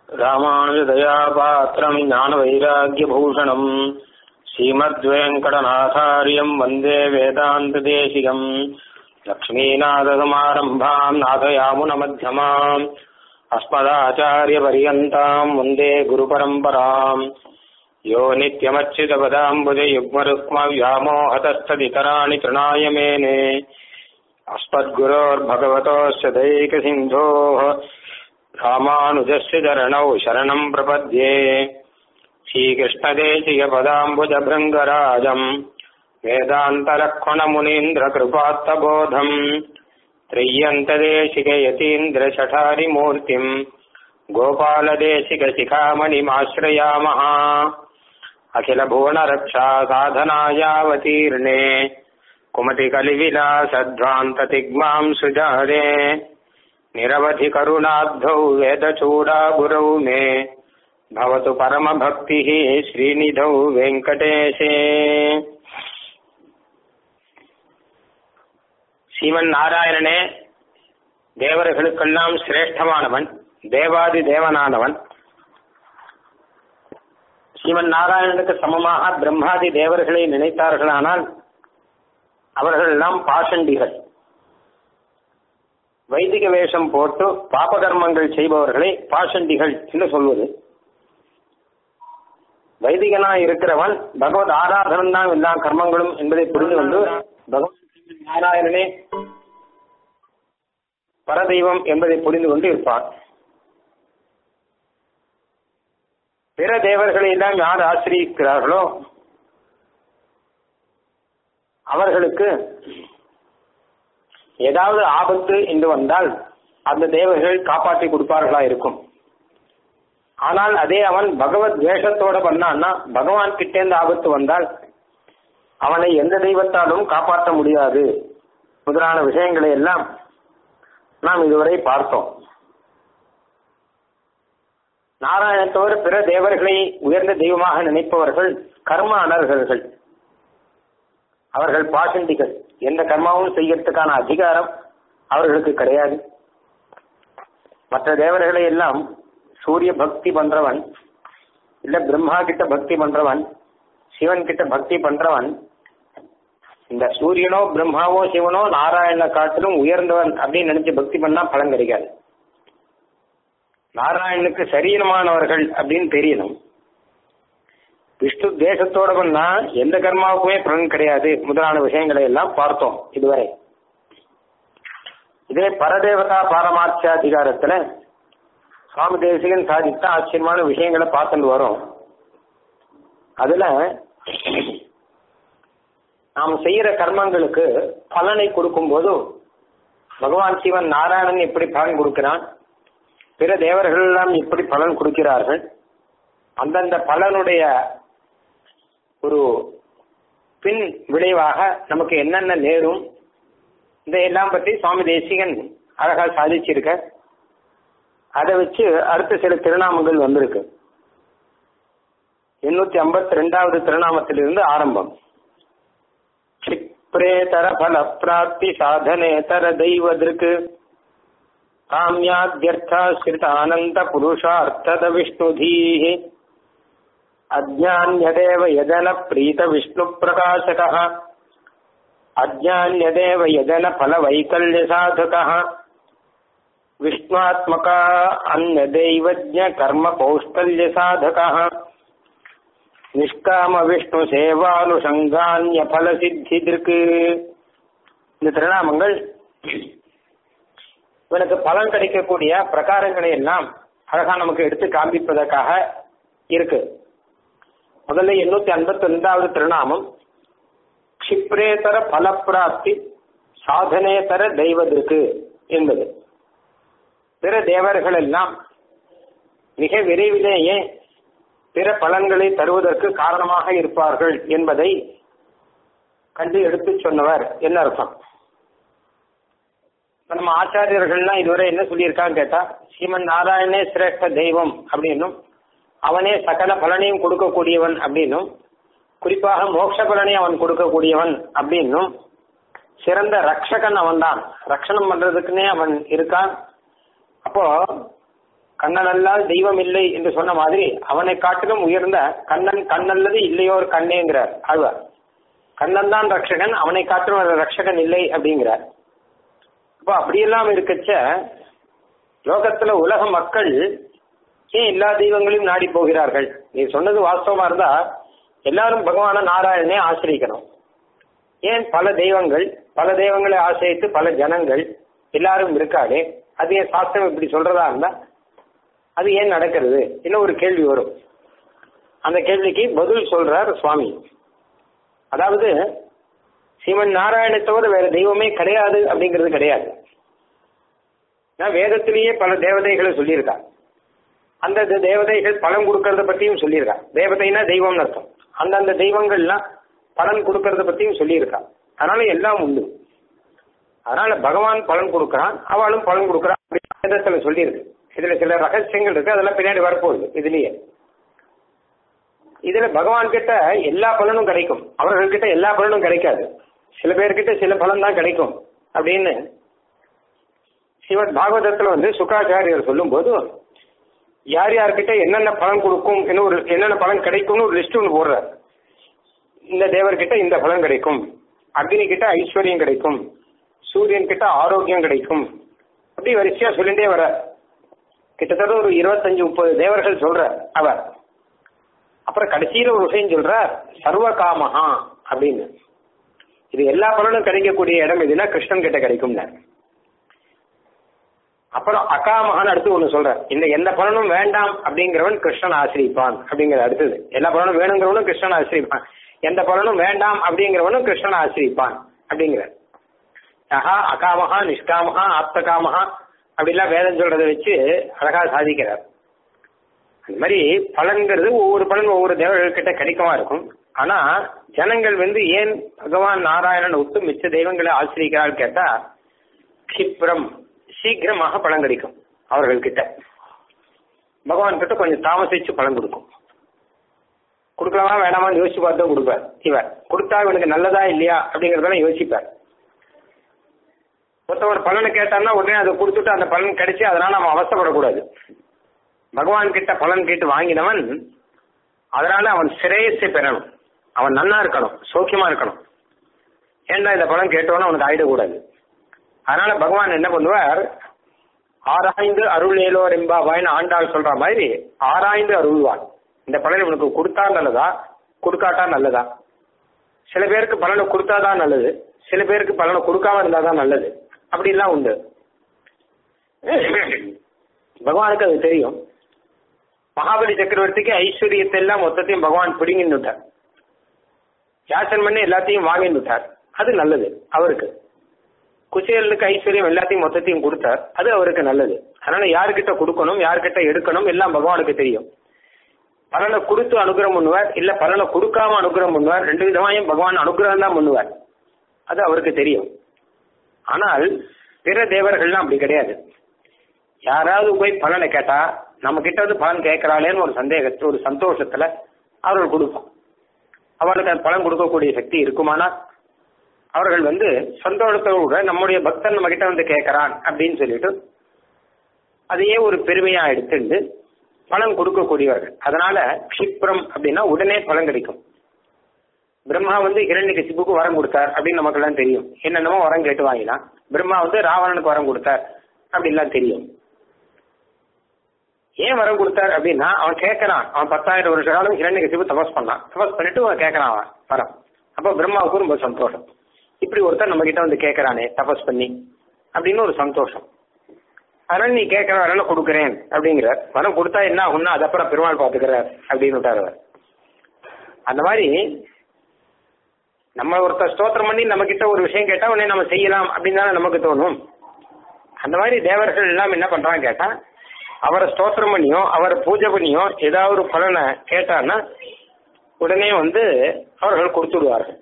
ராமானுஜதயாபாத்திரம் ஞானவைராக்கியபூஷணம் ஸ்ரீமத்வேங்கடநாதாரியம் வந்தே வேதாந்ததேசிகம் லக்ஷ்மீநாதசமாரம்பாம் நாதயாமுனமध्यமாம் अस्मदाचार्यपर्यन्ताम् वन्दे गुरुपरम्पराम् यो नित्यमच्युतपदाम्बुजयुग्मरुक्मव्यामोहतस्तदितराणि तृणाय मेने अस्मद्गुरोर्भगवतोऽस्य दैकसिन्धोः रामानुजस्य चरणौ शरणम् प्रपद्ये श्रीकृष्णदेशीयपदाम्बुजभृङ्गराजम् वेदान्तलक्ष्मणमुनीन्द्रकृपात्तबोधम् त्रय्यन्तदेशिकयतीन्द्रशठारिमूर्तिम् गोपालदेशिकशिखामणिमाश्रयामः अखिलभुवनरक्षा साधनायावतीर्णे कुमतिकलिविलासध्वान्ततिग्माम् सुजारे निरवधिकरुणाब्धौ वेदचूडागुरौ मे भवतु परमभक्तिः श्रीनिधौ वेङ्कटेशे சிவன் நாராயணனே தேவர்களுக்கெல்லாம் சிரேஷ்டமானவன் தேவாதி தேவனானவன் சிவன் நாராயணனுக்கு சமமாக பிரம்மாதி தேவர்களை நினைத்தார்களானால் அவர்கள் எல்லாம் பாஷண்டிகள் வைதிக வேஷம் போட்டு பாபகர்மங்கள் செய்பவர்களை பாஷண்டிகள் என்று சொல்வது வைதிகனா இருக்கிறவன் பகவத் ஆராதனம் தான் எல்லா கர்மங்களும் என்பதை புரிந்து கொண்டு பகவான் நாராயணனே பரதெய்வம் என்பதை புரிந்து கொண்டு இருப்பான் பிற தேவர்களை எல்லாம் யார் ஆசிரியிக்கிறார்களோ அவர்களுக்கு ஏதாவது ஆபத்து என்று வந்தால் அந்த தேவர்கள் காப்பாற்றி கொடுப்பார்களா இருக்கும் ஆனால் அதே அவன் பகவத் வேஷத்தோட பண்ணான்னா பகவான் கிட்டேந்து ஆபத்து வந்தால் அவனை எந்த தெய்வத்தாலும் காப்பாற்ற முடியாது முதலான விஷயங்களை எல்லாம் நாம் இதுவரை பார்த்தோம் நாராயணத்தோடு பிற தேவர்களை உயர்ந்த தெய்வமாக நினைப்பவர்கள் கர்ம அனர்கர்கள் அவர்கள் பாசண்டிகள் எந்த கர்மாவும் செய்யறதுக்கான அதிகாரம் அவர்களுக்கு கிடையாது மற்ற தேவர்களை எல்லாம் சூரிய பக்தி பண்றவன் இல்ல பிரம்மா கிட்ட பக்தி பண்றவன் சிவன் கிட்ட பக்தி பண்றவன் இந்த சூரியனோ பிரம்மாவோ சிவனோ நாராயண காட்டிலும் உயர்ந்தவன் அப்படின்னு நினைச்சு பக்தி பண்ணா பலன் கிடைக்காது நாராயணனுக்கு சரீரமானவர்கள் அப்படின்னு தெரியணும் விஷ்ணு தேசத்தோட பண்ணா எந்த கர்மாவுக்குமே பலன் கிடையாது முதலான விஷயங்களை எல்லாம் பார்த்தோம் இதுவரை இதே பரதேவதா பாரமார்த்த அதிகாரத்துல சுவாமி தேசிகன் சாதித்த ஆச்சரியமான விஷயங்களை பார்த்துட்டு வரோம் அதுல நாம் செய்யற கர்மங்களுக்கு பலனை கொடுக்கும் போது பகவான் சிவன் நாராயணன் எப்படி பலன் கொடுக்கிறான் பிற தேவர்கள் எல்லாம் எப்படி பலன் கொடுக்கிறார்கள் அந்தந்த பலனுடைய ஒரு பின் விளைவாக நமக்கு என்னென்ன நேரும் இதையெல்லாம் பற்றி சுவாமி தேசிகன் அழகா சாதிச்சிருக்க அதை வச்சு அடுத்த சில திருநாமங்கள் வந்திருக்கு எண்ணூத்தி ஐம்பத்தி ரெண்டாவது திருநாமத்திலிருந்து ஆரம்பம் क्षिप्रेतर फल प्राप्ति साधनेतर दैव दृक् काम्याद्यर्थाश्रितानन्त पुरुषार्थद विष्णुधीः अज्ञान्यदेव यदन प्रीत विष्णुप्रकाशकः अज्ञान्यदेव यदन फलवैकल्य साधकः विष्णुत्मका अन्यदैवज्ञ कर्म कौष्टल्य साधकः நிஷ்காம விஷ்ணு சேவானுஷங்கான்ய பல சித்தி திருக்கு இந்த திருநாமங்கள் இவனுக்கு பலன் கிடைக்கக்கூடிய பிரகாரங்களை எல்லாம் அழகா நமக்கு எடுத்து காண்பிப்பதற்காக இருக்கு முதல்ல எண்ணூத்தி ஐம்பத்தி ரெண்டாவது திருநாமம் க்ஷிப்ரேதர பலப்பிராப்தி சாதனேதர தெய்வத்திற்கு என்பது பிற தேவர்கள் எல்லாம் மிக விரைவிலேயே பிற பலன்களை தருவதற்கு காரணமாக இருப்பார்கள் என்பதை கண்டு எடுத்து சொன்னவர் என்ன அர்த்தம் நம்ம ஆச்சாரியர்கள்லாம் இதுவரை என்ன சொல்லியிருக்காங்க கேட்டா ஸ்ரீமன் நாராயணே சிரேஷ்ட தெய்வம் அப்படின்னும் அவனே சகல பலனையும் கொடுக்கக்கூடியவன் அப்படின்னும் குறிப்பாக மோட்ச பலனை அவன் கொடுக்கக்கூடியவன் அப்படின்னும் சிறந்த ரக்ஷகன் அவன்தான் ரக்ஷணம் பண்றதுக்குன்னே அவன் இருக்கான் அப்போ கண்ணன் அல்லால் தெய்வம் இல்லை என்று சொன்ன மாதிரி அவனை காட்டிலும் உயர்ந்த கண்ணன் கண்ணல்லது இல்லையோர் கண்ணேங்கிறார் ஆழ்வார் கண்ணன் தான் ரட்சகன் அவனை காட்டிலும் ஒரு ரட்சகன் இல்லை அப்படிங்கிறார் அப்போ அப்படியெல்லாம் இருக்கச்ச லோகத்துல உலக மக்கள் ஏன் எல்லா தெய்வங்களையும் நாடி போகிறார்கள் நீ சொன்னது வாஸ்தவமா இருந்தா எல்லாரும் பகவான நாராயணனே ஆசிரியக்கணும் ஏன் பல தெய்வங்கள் பல தெய்வங்களை ஆசிரியத்து பல ஜனங்கள் எல்லாரும் இருக்காளே அது ஏன் சாஸ்திரம் இப்படி சொல்றதா இருந்தா அது ஏன் நடக்கிறது இன்னும் ஒரு கேள்வி வரும் அந்த கேள்விக்கு பதில் சொல்றார் சுவாமி அதாவது சிவன் நாராயண தவிர வேற தெய்வமே கிடையாது அப்படிங்கிறது கிடையாது நான் வேதத்திலேயே பல தேவதைகளை சொல்லியிருக்கா அந்த த- தேவதைகள் பலன் கொடுக்கறத பத்தியும் சொல்லியிருக்கா தேவதைனா தெய்வம்னு அர்த்தம் அந்தந்த தெய்வங்கள்லாம் பலன் கொடுக்கறத பத்தியும் சொல்லியிருக்கா அதனால எல்லாம் உண்டு அதனால பகவான் பலன் கொடுக்கறான் அவளும் பலன் கொடுக்கறான் அப்படின்னு வேதத்துல சொல்லியிருக்கு இதுல சில ரகசியங்கள் இருக்கு அதெல்லாம் பின்னாடி வரப்போகுது இதுலயே இதுல பகவான் கிட்ட எல்லா பலனும் கிடைக்கும் அவர்கள் கிட்ட எல்லா பலனும் கிடைக்காது சில பேர்கிட்ட சில பலன் தான் கிடைக்கும் அப்படின்னு சிவத் பாகவதத்துல வந்து சுக்காச்சாரியர் சொல்லும் போது யார் யார்கிட்ட என்னென்ன பலன் கொடுக்கும் என்ன ஒரு என்னென்ன பலன் கிடைக்கும்னு ஒரு லிஸ்ட் ஒன்று போடுறார் இந்த தேவர்கிட்ட இந்த பலன் கிடைக்கும் அக்னி கிட்ட ஐஸ்வர்யம் கிடைக்கும் சூரியன் கிட்ட ஆரோக்கியம் கிடைக்கும் அப்படி வரிசையா சொல்லிட்டே வர கிட்டத்தட்ட ஒரு இருபத்தஞ்சு முப்பது தேவர்கள் சொல்றார் அவர் அப்புறம் கடைசியில ஒரு விஷயம் சொல்றார் சர்வ காமஹா அப்படின்னு இது எல்லா பலனும் கிடைக்கக்கூடிய இடம் எதுனா கிருஷ்ணன் கிட்ட கிடைக்கும்னார் அப்புறம் அகாமகான்னு அடுத்து ஒண்ணு சொல்றார் இந்த எந்த பலனும் வேண்டாம் அப்படிங்கிறவன் கிருஷ்ணன் ஆசிரிப்பான் அப்படிங்கிற அடுத்தது எல்லா பலனும் வேணுங்கிறவனும் கிருஷ்ணன் ஆசிரிப்பான் எந்த பலனும் வேண்டாம் அப்படிங்கிறவனும் கிருஷ்ணன் ஆசிரிப்பான் அப்படிங்கிறார் யஹா அகாமஹா நிஷ்காமஹா ஆப்தகாமஹா அப்படிலாம் வேதம் சொல்றதை வச்சு அழகா சாதிக்கிறார் அந்த மாதிரி பலன்கிறது ஒவ்வொரு பலன் ஒவ்வொரு தேவர்கள்கிட்ட கிடைக்கமா இருக்கும் ஆனா ஜனங்கள் வந்து ஏன் பகவான் நாராயணன் விட்டு மிச்ச தெய்வங்களை ஆசிரிக்கிறாள் கேட்டா கிப்ரம் சீக்கிரமாக பலன் கிடைக்கும் அவர்கள்கிட்ட பகவான் கிட்ட கொஞ்சம் தாமசிச்சு பலன் கொடுக்கும் கொடுக்கலாமா வேணாமான்னு யோசிச்சு பார்த்து தான் கொடுப்பார் இவர் கொடுத்தா இவனுக்கு நல்லதா இல்லையா அப்படிங்கறதெல்லாம் யோசிப்பார் ஒருத்தவர் பலனை கேட்டான்னா உடனே அதை கொடுத்துட்டு அந்த பலன் கிடைச்சு அதனால அவன் அவசரப்படக்கூடாது பகவான் கிட்ட பலன் கேட்டு வாங்கினவன் அதனால அவன் சிரேயஸை பெறணும் அவன் நன்னா இருக்கணும் சௌக்கியமா இருக்கணும் ஏன்னா இந்த பலன் கேட்டோன்னு அவனுக்கு ஆயிடக்கூடாது அதனால பகவான் என்ன பண்ணுவார் ஆராய்ந்து அருள் ஏலோர் என்பாவாய்னு ஆண்டாள் சொல்ற மாதிரி ஆராய்ந்து அருள்வான் இந்த பலன் இவனுக்கு கொடுத்தா நல்லதா கொடுக்காட்டா நல்லதா சில பேருக்கு பலனை கொடுத்தாதான் நல்லது சில பேருக்கு பலனை கொடுக்காம இருந்தாதான் நல்லது அப்படிலாம் உண்டு பகவானுக்கு அது தெரியும் மகாபலி சக்கரவர்த்திக்கு ஐஸ்வர்யத்தை எல்லாம் மொத்தத்தையும் பகவான் பிடுங்கின்னுட்டார் யாசன் பண்ணி எல்லாத்தையும் வாங்கின்னுட்டார் அது நல்லது அவருக்கு குசேலனுக்கு ஐஸ்வர்யம் எல்லாத்தையும் மொத்தத்தையும் கொடுத்தார் அது அவருக்கு நல்லது அதனால யாருக்கிட்ட கொடுக்கணும் யார்கிட்ட எடுக்கணும் எல்லாம் பகவானுக்கு தெரியும் பலனை கொடுத்து அனுகிரகம் பண்ணுவார் இல்ல பலனை கொடுக்காம அனுகிரகம் பண்ணுவார் ரெண்டு விதமாயும் பகவான் அனுகிரகம் தான் பண்ணுவார் அது அவருக்கு தெரியும் ஆனால் பிற தேவர்கள்லாம் அப்படி கிடையாது யாராவது போய் பலனை கேட்டா நம்ம கிட்ட வந்து பலன் கேட்கறாளேன்னு ஒரு சந்தேகத்து ஒரு சந்தோஷத்துல அவர்கள் கொடுப்போம் அவர்களுக்கு அந்த பலன் கொடுக்கக்கூடிய சக்தி இருக்குமானா அவர்கள் வந்து சந்தோஷத்தோட நம்முடைய பக்தன் நம்ம கிட்ட வந்து கேட்கறான் அப்படின்னு சொல்லிட்டு அதையே ஒரு பெருமையா எடுத்துட்டு பலன் கொடுக்கக்கூடியவர்கள் அதனால க்ஷிப்ரம் அப்படின்னா உடனே பலன் கிடைக்கும் பிரம்மா வந்து இரண்யகசிப்புக்கு வரம் கொடுத்தார் அப்படின்னு நமக்கெல்லாம் தெரியும் என்னென்னமோ வரம் கேட்டு வாங்கினான் பிரம்மா வந்து ராவணனுக்கு வரம் கொடுத்தார் அப்படின்லாம் தெரியும் ஏன் வரம் கொடுத்தார் அப்படின்னா அவன் கேட்கறான் அவன் பத்தாயிரம் வருஷ காலம் இரண்யகசிப்பு தபஸ் பண்ணான் தபஸ் பண்ணிட்டு அவன் கேட்கறான் அவன் வரம் அப்ப பிரம்மாவுக்கு ரொம்ப சந்தோஷம் இப்படி ஒருத்தர் நம்ம கிட்ட வந்து கேட்கறானே தபஸ் பண்ணி அப்படின்னு ஒரு சந்தோஷம் அதனால நீ கேட்கற வரல கொடுக்குறேன் அப்படிங்கிறார் வரம் கொடுத்தா என்ன ஆகும்னா அது அப்புறம் பெருமாள் பாத்துக்கிறார் அப்படின்னு விட்டார் அவர் அந்த மாதிரி நம்ம ஒருத்தர் ஸ்தோத்திரம் பண்ணி நம்ம கிட்ட ஒரு விஷயம் கேட்டா உடனே நம்ம செய்யலாம் அப்படின்னு தானே நமக்கு தோணும் அந்த மாதிரி தேவர்கள் எல்லாம் என்ன பண்றாங்க கேட்டா அவரை ஸ்தோத்திரம் பண்ணியோ அவரை பூஜை பண்ணியோ ஏதாவது ஒரு பலனை கேட்டான்னா உடனே வந்து அவர்கள் கொடுத்துடுவார்கள்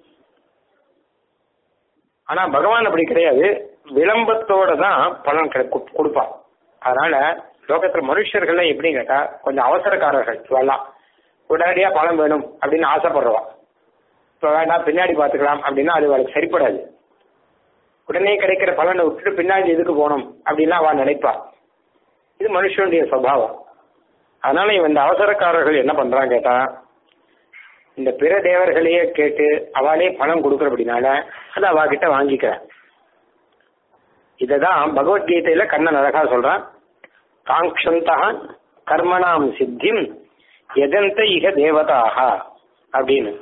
ஆனா பகவான் அப்படி கிடையாது விளம்பத்தோட தான் பலன் கிடை- கு- கொடுப்பான் அதனால லோகத்துல மனுஷர்கள் எப்படி கேட்டா கொஞ்சம் அவசரக்காரர்கள் இவெல்லாம் உடனடியா பலன் வேணும் அப்படின்னு ஆசைப்படுறவா இப்ப வேண்டாம் பின்னாடி பாத்துக்கலாம் அப்படின்னா அது அவளுக்கு சரிப்படாது உடனே கிடைக்கிற பலனை விட்டுட்டு பின்னாடி எதுக்கு போகணும் அப்படின்லாம் அவ நினைப்பா இது மனுஷனுடைய சுவாவம் அதனால இவன் இந்த அவசரக்காரர்கள் என்ன பண்றான் கேட்டா இந்த பிற தேவர்களையே கேட்டு அவளே பணம் கொடுக்கறபடினால அது அவகிட்ட வாங்கிக்கிறான் இததான் பகவத்கீதையில கண்ணன் அழகா சொல்றான் காங்க்ஷந்தா கர்மணாம் சித்திம் எஜந்த இக தேவதாக அப்படின்னு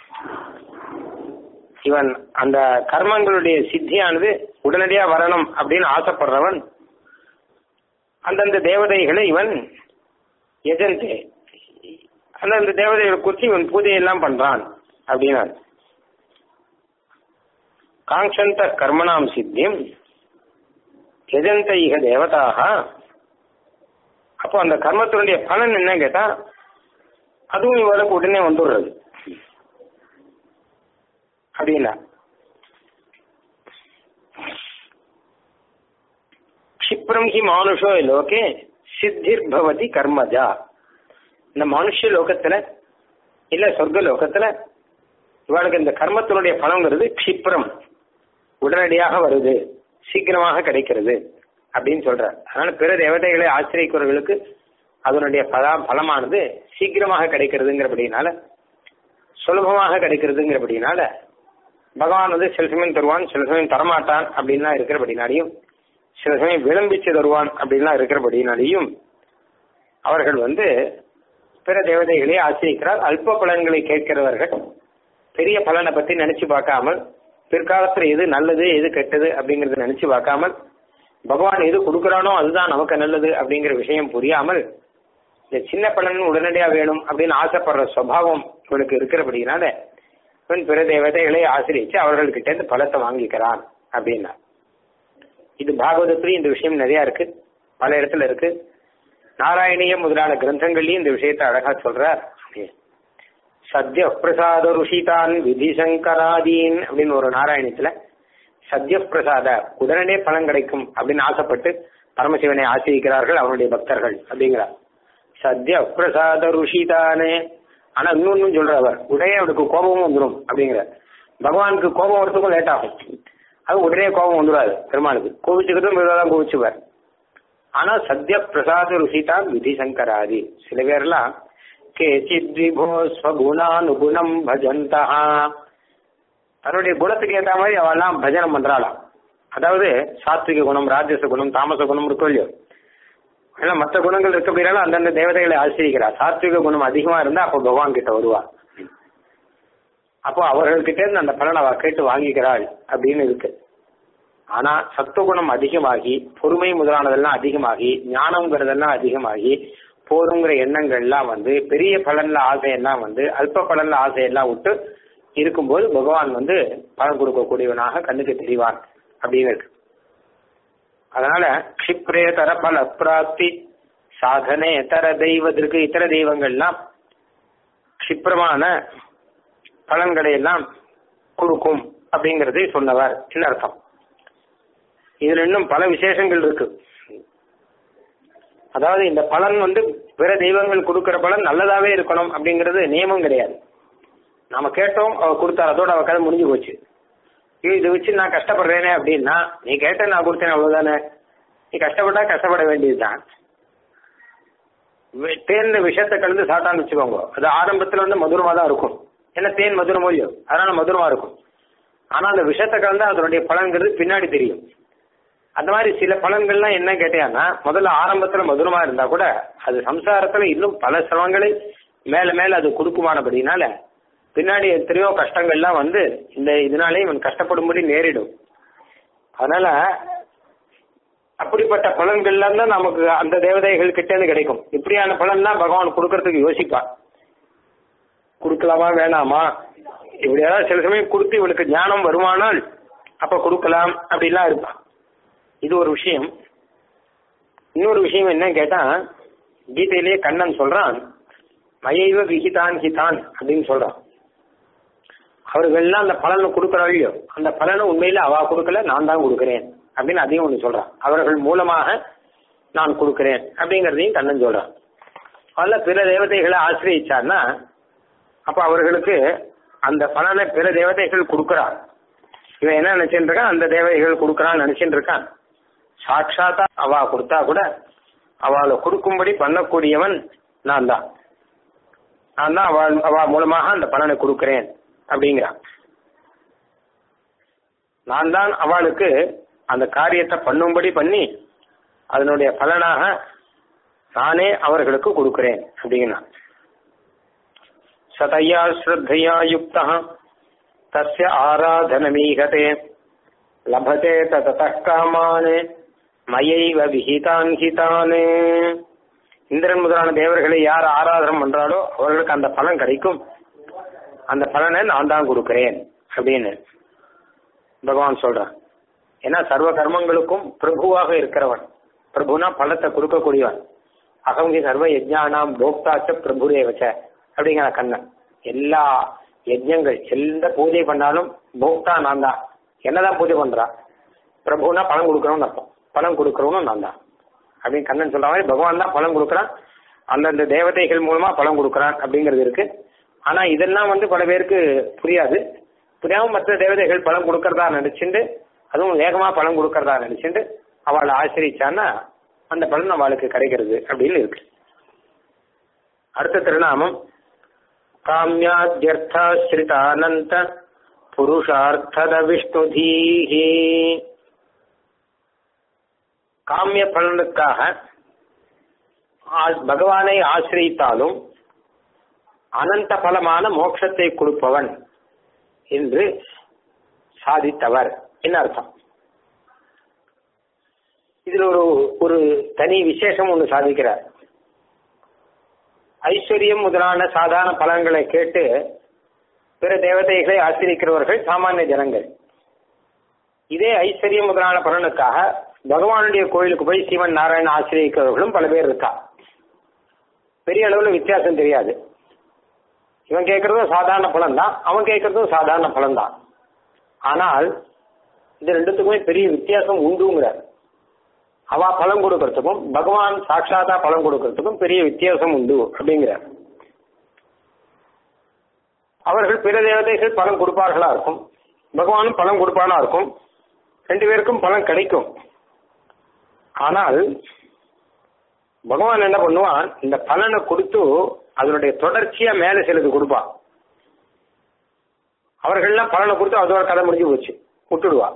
இவன் அந்த கர்மங்களுடைய சித்தியானது உடனடியா வரணும் அப்படின்னு ஆசைப்படுறவன் அந்தந்த தேவதைகளை இவன் எஜந்தே அந்தந்த தேவதைகளை குறித்து இவன் பூஜையெல்லாம் பண்றான் அப்படின்னா காங்க்ஷந்த கர்மணாம் சித்தியம் எஜந்த இக தேவதாக அப்போ அந்த கர்மத்தினுடைய பலன் என்ன கேட்டா அதுவும் இவளுக்கு உடனே வந்துடுறது அப்படின்னா க்ஷிப்ரம் ஹி மானுஷோ லோகே சித்திர் பவதி கர்மஜா இந்த மனுஷ லோகத்துல இல்ல சொர்க்க லோகத்துல இவளுக்கு இந்த கர்மத்தினுடைய பலங்கிறது க்ஷிப்ரம் உடனடியாக வருது சீக்கிரமாக கிடைக்கிறது அப்படின்னு சொல்றார் அதனால பிற தேவதைகளை ஆசிரியக்கிறவர்களுக்கு அதனுடைய பலா பலமானது சீக்கிரமாக கிடைக்கிறதுங்கிறபடினால சுலபமாக கிடைக்கிறதுங்கிறபடினால பகவான் வந்து சில சமயம் தருவான் சில சமயம் தரமாட்டான் அப்படின்லாம் இருக்கிறபடினாலையும் சில சமயம் விளம்பிச்சு தருவான் அப்படின்லாம் இருக்கிறபடினாலையும் அவர்கள் வந்து பிற தேவதைகளை ஆசிரிக்கிறார் அல்ப பலன்களை கேட்கிறவர்கள் பெரிய பலனை பத்தி நினைச்சு பார்க்காமல் பிற்காலத்துல எது நல்லது எது கெட்டது அப்படிங்கறத நினைச்சு பார்க்காமல் பகவான் எது கொடுக்கறானோ அதுதான் நமக்கு நல்லது அப்படிங்கிற விஷயம் புரியாமல் இந்த சின்ன பலன் உடனடியா வேணும் அப்படின்னு ஆசைப்படுற சுவாவம் இவனுக்கு இருக்கிறபடினால இவன் பிற தேவதைகளை ஆசிரியிச்சு அவர்கள்கிட்ட இருந்து பலத்தை வாங்கிக்கிறான் அப்படின்னா இது பாகவதத்திலையும் இந்த விஷயம் நிறைய இருக்கு பல இடத்துல இருக்கு நாராயணியம் முதலான கிரந்தங்கள்லயும் இந்த விஷயத்தை அழகா சொல்றார் சத்ய பிரசாத ருஷிதான் விதி சங்கராதீன் அப்படின்னு ஒரு நாராயணத்துல சத்ய பிரசாத உடனே பலன் கிடைக்கும் அப்படின்னு ஆசைப்பட்டு பரமசிவனை ஆசிரிக்கிறார்கள் அவனுடைய பக்தர்கள் அப்படிங்கிறார் சத்ய பிரசாத ருஷிதானே ஆனா இன்னொன்னு சொல்ற அவர் உடனே அவனுக்கு கோபமும் வந்துடும் அப்படிங்கிற பகவானுக்கு கோபம் வரத்துக்கும் லேட் ஆகும் அது உடனே கோபம் வந்துடாது பெருமானுக்கு கோவிச்சுக்கிறதும் தான் கோவிச்சுவார் ஆனா சத்ய பிரசாத ருஷிதான் விதி சங்கராதி சில பேர்லாம் கேச்சித் விபோ ஸ்வகுணானுகுணம் பஜந்தா தன்னுடைய குணத்துக்கு ஏற்ற மாதிரி அவெல்லாம் பஜனம் பண்றாளாம் அதாவது சாத்விக குணம் ராஜச குணம் தாமச குணம் இருக்கும் இல்லையோ ஏன்னா மற்ற குணங்கள் இருக்க அப்படின்னாலும் அந்தந்த தேவதைகளை ஆசிரிக்கிறா சாத்விக குணம் அதிகமா இருந்தா அப்போ பகவான் கிட்ட வருவா அப்போ அவர்கள்கிட்ட இருந்து அந்த பலனை அவ கேட்டு வாங்கிக்கிறாள் அப்படின்னு இருக்கு ஆனா சத்துவகுணம் அதிகமாகி பொறுமை முதலானதெல்லாம் அதிகமாகி ஞானம்ங்கிறதெல்லாம் அதிகமாகி போருங்கிற எண்ணங்கள்லாம் வந்து பெரிய பலன்ல ஆசையெல்லாம் வந்து அல்ப பலன்ல ஆசையெல்லாம் விட்டு இருக்கும்போது பகவான் வந்து பலன் கொடுக்கக்கூடியவனாக கண்ணுக்கு தெரிவான் அப்படின்னு இருக்கு அதனால க்ஷிப்ரே தர பல பிராப்தி சாதனே தர தெய்வத்திற்கு இதர தெய்வங்கள்லாம் க்ஷிப்ரமான பலன்களை எல்லாம் கொடுக்கும் அப்படிங்கறதை சொன்னவர் என்ன அர்த்தம் இதுல இன்னும் பல விசேஷங்கள் இருக்கு அதாவது இந்த பலன் வந்து பிற தெய்வங்கள் கொடுக்கிற பலன் நல்லதாவே இருக்கணும் அப்படிங்கிறது நியமம் கிடையாது நாம கேட்டோம் அவ கொடுத்தா அதோட அவ கதை முடிஞ்சு போச்சு ஐயோ இதை வச்சு நான் கஷ்டப்படுறேனே அப்படின்னா நீ கேட்ட நான் கொடுத்தேன் அவ்வளவுதானே நீ கஷ்டப்பட்டா கஷ்டப்பட வேண்டியதுதான் தேன்ல விஷத்தை கலந்து சாப்பிட்டான்னு வச்சுக்கோங்க அது ஆரம்பத்துல வந்து மதுரமா தான் இருக்கும் ஏன்னா தேன் மதுரமோ இல்லையோ அதனால மதுரமா இருக்கும் ஆனா அந்த விஷத்தை கலந்தா அதனுடைய பலன்கிறது பின்னாடி தெரியும் அந்த மாதிரி சில பலன்கள்லாம் என்ன கேட்டேன்னா முதல்ல ஆரம்பத்துல மதுரமா இருந்தா கூட அது சம்சாரத்துல இன்னும் பல சிரமங்களை மேல மேல அது கொடுக்குமானபடினால பின்னாடி எத்தனையோ கஷ்டங்கள்லாம் வந்து இந்த இதனாலே இவன் கஷ்டப்படும்படி நேரிடும் அதனால அப்படிப்பட்ட பலன்கள்லாம் தான் நமக்கு அந்த தேவதைகள் கிட்ட இருந்து கிடைக்கும் இப்படியான பலன் தான் பகவான் கொடுக்கறதுக்கு யோசிப்பான் கொடுக்கலாமா வேணாமா இப்படி ஏதாவது சில சமயம் கொடுத்து இவனுக்கு ஞானம் வருமானால் அப்ப கொடுக்கலாம் அப்படிலாம் இருப்பான் இது ஒரு விஷயம் இன்னொரு விஷயம் என்ன கேட்டா கீதையிலேயே கண்ணன் சொல்றான் மயைவ விகிதான் ஹிதான் அப்படின்னு சொல்றான் அவர்கள்லாம் அந்த பலனை கொடுக்கறோம் இல்லையோ அந்த பலனை உண்மையில அவ கொடுக்கல நான் தான் கொடுக்கிறேன் அப்படின்னு அதையும் ஒண்ணு சொல்றான் அவர்கள் மூலமாக நான் கொடுக்கிறேன் அப்படிங்கறதையும் கண்ணன் சொல்றான் அதில் பிற தேவதைகளை ஆசிரியிச்சார்னா அப்ப அவர்களுக்கு அந்த பலனை பிற தேவதைகள் கொடுக்கிறான் இவன் என்ன நினைச்சுட்டு இருக்கான் அந்த தேவதைகள் கொடுக்கறான்னு நினைச்சுட்டு இருக்கான் சாட்சாத்தா அவ கொடுத்தா கூட அவளை கொடுக்கும்படி பண்ணக்கூடியவன் நான் தான் நான் தான் அவள் அவ மூலமாக அந்த பலனை கொடுக்கிறேன் அப்படிங்கிறான் நான் தான் அவளுக்கு அந்த காரியத்தை பண்ணும்படி பண்ணி அதனுடைய பலனாக நானே அவர்களுக்கு கொடுக்கிறேன் அப்படிங்கிறான் சதையா ஸ்ரத்தையா யுக்தா தஸ்ய ஆராதனமீகதே லபதே ததः காமான் மயைவ விஹிதான் ஹிதான் இந்திரன் முதலான தேவர்களை யார் ஆராதனம் பண்றாலோ அவர்களுக்கு அந்த பலன் கிடைக்கும் அந்த பலனை நான் தான் கொடுக்கிறேன் அப்படின்னு பகவான் சொல்றான் ஏன்னா சர்வ கர்மங்களுக்கும் பிரபுவாக இருக்கிறவன் பிரபுனா பலத்தை கொடுக்கக்கூடியவன் அகங்கி சர்வ யஜ்ஞானாம் போக்தாச்ச பிரபுரேவச்ச அப்படிங்கிற கண்ணன் எல்லா யஜ்ஞங்கள் எந்த பூஜை பண்ணாலும் போக்தா நான் தான் என்னதான் பூஜை பண்றா பிரபுனா பலன் கொடுக்கணும்னு அர்த்தம் பலன் கொடுக்கறவனும் நான் தான் அப்படின்னு கண்ணன் சொல்ற மாதிரி பகவான் தான் பலன் கொடுக்குறான் அந்தந்த தேவதைகள் மூலமா பலன் கொடுக்குறான் அப்படிங்கிறது இருக்கு ஆனா இதெல்லாம் வந்து பல பேருக்கு புரியாது புரியாம மற்ற தேவதைகள் பலன் கொடுக்கறதா நினைச்சுட்டு அதுவும் வேகமா பலன் கொடுக்கறதா நினைச்சுட்டு அவளை ஆசிரிச்சான்னா அந்த பலன் அவளுக்கு கிடைக்கிறது அப்படின்னு இருக்கு அடுத்த திருநாமம் காமியாத்யர்த்தாஸ்ரிதானந்த புருஷார்த்தத விஷ்ணுதீஹி காமிய பலனுக்காக ஆ- பகவானை ஆசிரியித்தாலும் அனந்த பலமான மோட்சத்தை கொடுப்பவன் என்று சாதித்தவர் என்ன அர்த்தம் இதில் ஒரு ஒரு தனி விசேஷம் ஒன்று சாதிக்கிறார் ஐஸ்வர்யம் முதலான சாதாரண பலன்களை கேட்டு பிற தேவதைகளை ஆசிரிக்கிறவர்கள் சாமானிய ஜனங்கள் இதே ஐஸ்வர்யம் முதலான பலனுக்காக பகவானுடைய கோயிலுக்கு போய் சிவன் நாராயண ஆசிரியக்கிறவர்களும் பல பேர் இருக்கா பெரிய அளவுல வித்தியாசம் தெரியாது இவன் கேட்கறதும் சாதாரண பலன் தான் அவன் கேட்கறதும் சாதாரண பலன் தான் ஆனால் இது ரெண்டுத்துக்குமே பெரிய வித்தியாசம் உண்டுங்கிறார் அவ பலன் கொடுக்கறதுக்கும் பகவான் சாட்சாத்தா பலன் கொடுக்கறதுக்கும் பெரிய வித்தியாசம் உண்டு அப்படிங்கிறார் அவர்கள் பிற தேவதைகள் பலன் கொடுப்பார்களா இருக்கும் பகவானும் பலன் கொடுப்பானா இருக்கும் ரெண்டு பேருக்கும் பலன் கிடைக்கும் ஆனால் பகவான் என்ன பண்ணுவான் இந்த பலனை கொடுத்து அதனுடைய தொடர்ச்சியா மேல சிலது கொடுப்பான் அவர்கள்லாம் பலனை கொடுத்து அதோட கதை முடிஞ்சு போச்சு விட்டுடுவா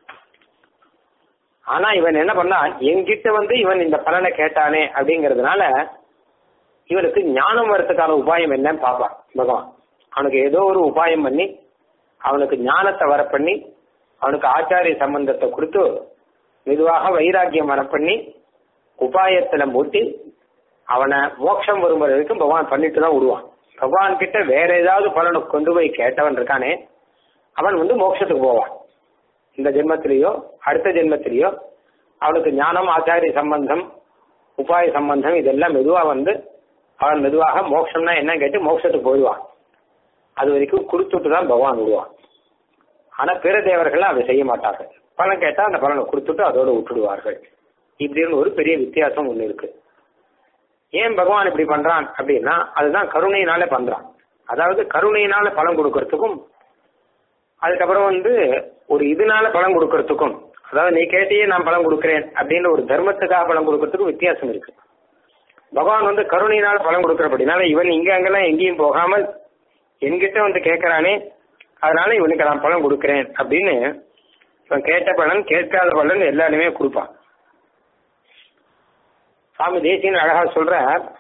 ஆனா இவன் என்ன பண்ணான் என்கிட்ட வந்து இவன் இந்த பலனை கேட்டானே அப்படிங்கறதுனால இவனுக்கு ஞானம் வரத்துக்கான உபாயம் என்னன்னு பார்ப்பான் பகவான் அவனுக்கு ஏதோ ஒரு உபாயம் பண்ணி அவனுக்கு ஞானத்தை வர பண்ணி அவனுக்கு ஆச்சாரிய சம்பந்தத்தை கொடுத்து மெதுவாக வைராக்கியம் வர பண்ணி உபாயத்துல மூட்டி அவனை மோட்சம் வரும் வரைக்கும் பகவான் பண்ணிட்டு தான் விடுவான் பகவான் கிட்ட வேற ஏதாவது பலனை கொண்டு போய் கேட்டவன் இருக்கானே அவன் வந்து மோட்சத்துக்கு போவான் இந்த ஜென்மத்திலேயோ அடுத்த ஜென்மத்திலேயோ அவனுக்கு ஞானம் ஆச்சாரிய சம்பந்தம் உபாய சம்பந்தம் இதெல்லாம் மெதுவா வந்து அவன் மெதுவாக மோட்சம்னா என்ன கேட்டு மோட்சத்துக்கு போயிடுவான் அது வரைக்கும் கொடுத்துட்டு தான் பகவான் விடுவான் ஆனா பிற தேவர்கள் அதை செய்ய மாட்டார்கள் பலன் கேட்டா அந்த பலனை கொடுத்துட்டு அதோட விட்டுடுவார்கள் இப்படின்னு ஒரு பெரிய வித்தியாசம் ஒண்ணு இருக்கு ஏன் பகவான் இப்படி பண்றான் அப்படின்னா அதுதான் கருணையினால பண்றான் அதாவது கருணையினால பலன் கொடுக்கறதுக்கும் அதுக்கப்புறம் வந்து ஒரு இதனால பலன் கொடுக்கறதுக்கும் அதாவது நீ கேட்டியே நான் பலன் கொடுக்கிறேன் அப்படின்னு ஒரு தர்மத்துக்காக பலன் கொடுக்கறதுக்கும் வித்தியாசம் இருக்கு பகவான் வந்து கருணையினால பலன் கொடுக்கறபடினால இவன் இங்க அங்கெல்லாம் எங்கேயும் போகாமல் என்கிட்ட வந்து கேட்கறானே அதனால இவனுக்கு நான் பலன் கொடுக்கிறேன் அப்படின்னு இவன் கேட்ட பலன் கேட்காத பலன் எல்லாருமே கொடுப்பான் சாமி தேசியன் அழகா சொல்ற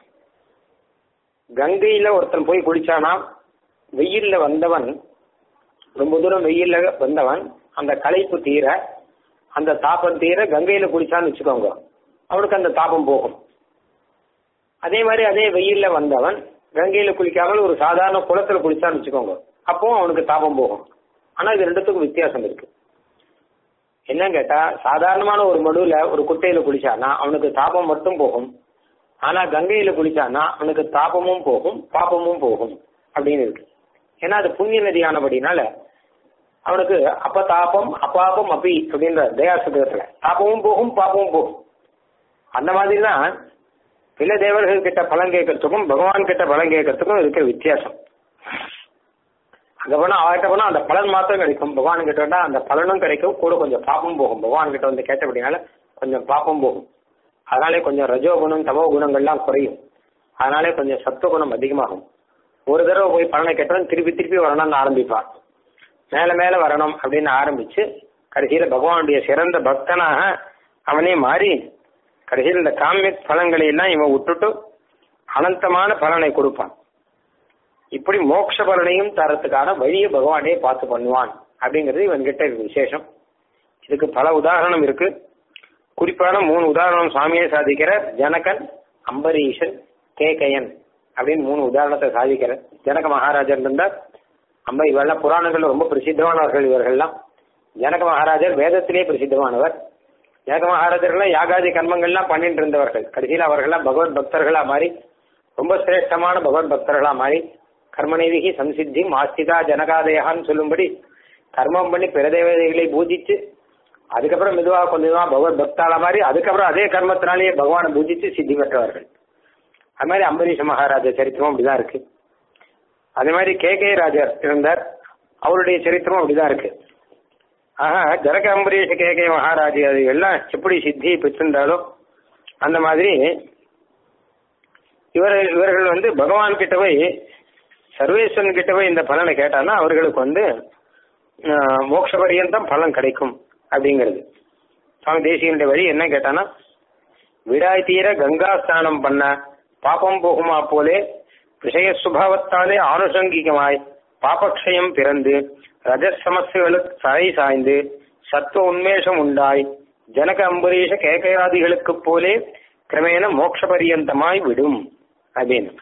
கங்கையில ஒருத்தன் போய் குளிச்சானா வெயில்ல வந்தவன் ரொம்ப தூரம் வெயில்ல வந்தவன் அந்த களைப்பு தீர அந்த தாபம் தீர கங்கையில குளிச்சான்னு வச்சுக்கோங்க அவனுக்கு அந்த தாபம் போகும் அதே மாதிரி அதே வெயில்ல வந்தவன் கங்கையில குளிக்காமல் ஒரு சாதாரண குளத்துல குளிச்சான்னு வச்சுக்கோங்க அப்போ அவனுக்கு தாபம் போகும் ஆனா இது ரெண்டுத்துக்கும் வித்தியாசம் இருக்கு என்னன்னு கேட்டா சாதாரணமான ஒரு மடுவுல ஒரு குட்டையில குளிச்சானா அவனுக்கு தாபம் மட்டும் போகும் ஆனா கங்கையில குளிச்சானா அவனுக்கு தாபமும் போகும் பாபமும் போகும் அப்படின்னு இருக்கு ஏன்னா அது புண்ணிய நதியானபடினால அவனுக்கு அப்ப தாபம் அப்பாபம் அப்பி அப்படின்ற தயாசுதத்துல தாபமும் போகும் பாபமும் போகும் அந்த மாதிரி தான் பிற தேவர்கள் கிட்ட பலன் கேட்கறதுக்கும் பகவான் கிட்ட பலன் கேட்கறதுக்கும் இருக்கிற வித்தியாசம் அங்க போனா அவர்கிட்ட போனா அந்த பலன் மாத்திரம் கிடைக்கும் பகவான் கிட்ட வந்தா அந்த பலனும் கிடைக்கும் கூட கொஞ்சம் பாப்பம் போகும் பகவான் கிட்ட வந்து கேட்டபடினால கொஞ்சம் பாப்பம் போகும் அதனாலே கொஞ்சம் ரஜோகுணம் தமோ குணங்கள்லாம் குறையும் அதனாலே கொஞ்சம் சத்துவகுணம் அதிகமாகும் ஒரு தடவை போய் பலனை கேட்டவன் திருப்பி திருப்பி வரணும்னு ஆரம்பிப்பான் மேல மேல வரணும் அப்படின்னு ஆரம்பிச்சு கடைசியில பகவானுடைய சிறந்த பக்தனாக அவனே மாறி கடைசியில் இந்த காமிய பலன்களை எல்லாம் இவன் விட்டுட்டு அனந்தமான பலனை கொடுப்பான் இப்படி மோட்ச பலனையும் தரத்துக்கான வழியை பகவானே பார்த்து பண்ணுவான் அப்படிங்கிறது இவன் கிட்ட இருக்கு விசேஷம் இதுக்கு பல உதாரணம் இருக்கு குறிப்பான மூணு உதாரணம் சுவாமியே சாதிக்கிற ஜனகன் அம்பரீஷன் கேகயன் அப்படின்னு மூணு உதாரணத்தை சாதிக்கிற ஜனக மகாராஜர் இருந்தார் அம்ப இவெல்லாம் புராணங்கள்ல ரொம்ப பிரசித்தமானவர்கள் இவர்கள்லாம் ஜனக மகாராஜர் வேதத்திலே பிரசித்தமானவர் ஜனக மகாராஜர்கள்லாம் யாகாதி கர்மங்கள்லாம் பண்ணிட்டு இருந்தவர்கள் கடைசியில் அவர்கள்லாம் பகவத் பக்தர்களா மாறி ரொம்ப சிரேஷ்டமான பகவத் பக்தர்களா மாறி கர்மநேவிகி சம்சித்தி மாஸ்திகா ஜனகாதயான்னு சொல்லும்படி கர்மம் பண்ணி பிற தேவதைகளை பூஜிச்சு அதுக்கப்புறம் மெதுவாக கொஞ்சமா பகவத் பக்தால மாதிரி அதுக்கப்புறம் அதே கர்மத்தினாலேயே பகவானை பூஜிச்சு சித்தி பெற்றவர்கள் அது மாதிரி அம்பரீஷ மகாராஜா சரித்திரம் அப்படிதான் இருக்கு அதே மாதிரி கே கே ராஜர் இருந்தார் அவருடைய சரித்திரம் அப்படிதான் இருக்கு ஆஹா ஜனக அம்பரீஷ கே கே மகாராஜா அது எல்லாம் எப்படி சித்தி பெற்றிருந்தாலோ அந்த மாதிரி இவர் இவர்கள் வந்து பகவான் கிட்ட போய் சர்வேஸ்வரன் கிட்ட போய் இந்த பலனை கேட்டான்னா அவர்களுக்கு வந்து ஆஹ், மோட்ச பரியந்தம் பலன் கிடைக்கும் அப்படிங்கிறது சுவாமி தேசியனுடைய வழி என்ன கேட்டானா விடாய் தீர கங்கா ஸ்நானம் பண்ண பாபம் போகுமா போலே விஷய சுபாவத்தாலே ஆனுஷங்கிகமாய் பாபக்ஷயம் பிறந்து ரஜஸ் சமஸ்யர்களுக்கு தலை சாய்ந்து சத்துவ உன்மேஷம் உண்டாய் ஜனக அம்பரீஷ கேகயாதிகளுக்கு போலே கிரமேண மோட்ச பரியந்தமாய் விடும் அப்படின்னு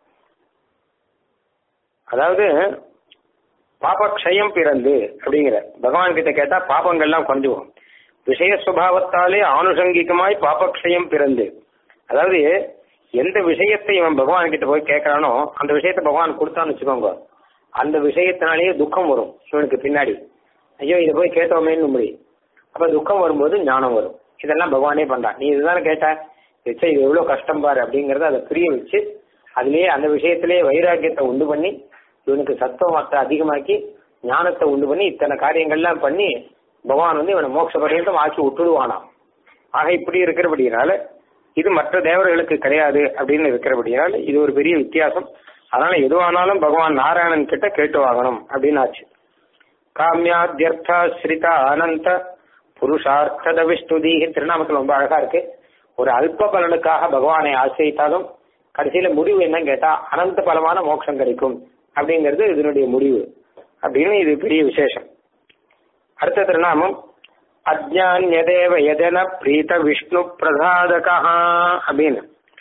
அதாவது பாபக்ஷயம் பிறந்து அப்படிங்கிற பகவான் கிட்ட கேட்டா பாபங்கள்லாம் குறைஞ்சுவோம் விஷய சுபாவத்தாலே ஆனுஷங்கிகமாய் பாபக்ஷயம் பிறந்து அதாவது எந்த விஷயத்தை இவன் பகவான் கிட்ட போய் கேட்கறானோ அந்த விஷயத்தை பகவான் கொடுத்தான்னு வச்சுக்கோங்க அந்த விஷயத்தினாலேயே துக்கம் வரும் இவனுக்கு பின்னாடி ஐயோ இதை போய் கேட்டோமேன்னு முடியும் அப்ப துக்கம் வரும்போது ஞானம் வரும் இதெல்லாம் பகவானே பண்றான் நீ இதுதானே கேட்ட வச்சா இது எவ்வளவு கஷ்டம் பாரு அப்படிங்கறத அதை புரிய வச்சு அதுலயே அந்த விஷயத்திலேயே வைராக்கியத்தை உண்டு பண்ணி இவனுக்கு சத்துவமத்தை அதிகமாக்கி ஞானத்தை உண்டு பண்ணி இத்தனை காரியங்கள்லாம் பண்ணி பகவான் வந்து இவனை மோட்ச பரியந்தம் ஆக்கி விட்டுடுவானாம் ஆக இப்படி இருக்கிறபடினால இது மற்ற தேவர்களுக்கு கிடையாது அப்படின்னு இருக்கிறபடினால இது ஒரு பெரிய வித்தியாசம் அதனால எதுவானாலும் பகவான் நாராயணன் கிட்ட கேட்டு வாங்கணும் அப்படின்னு ஆச்சு காமியாத்தியர்த்தா ஸ்ரிதா அனந்த புருஷார்த்தத விஷ்ணுதி திருநாமத்தில் ரொம்ப அழகா இருக்கு ஒரு அல்ப பலனுக்காக பகவானை ஆசிரித்தாலும் கடைசியில முடிவு என்னன்னு கேட்டா அனந்த பலமான மோட்சம் கிடைக்கும் அப்படிங்கிறது இதனுடைய முடிவு அப்படின்னு இது பெரிய விசேஷம் அடுத்த திருநாமம் அஜான்யதேவ எதன பிரீத விஷ்ணு பிரசாதகா அப்படின்னு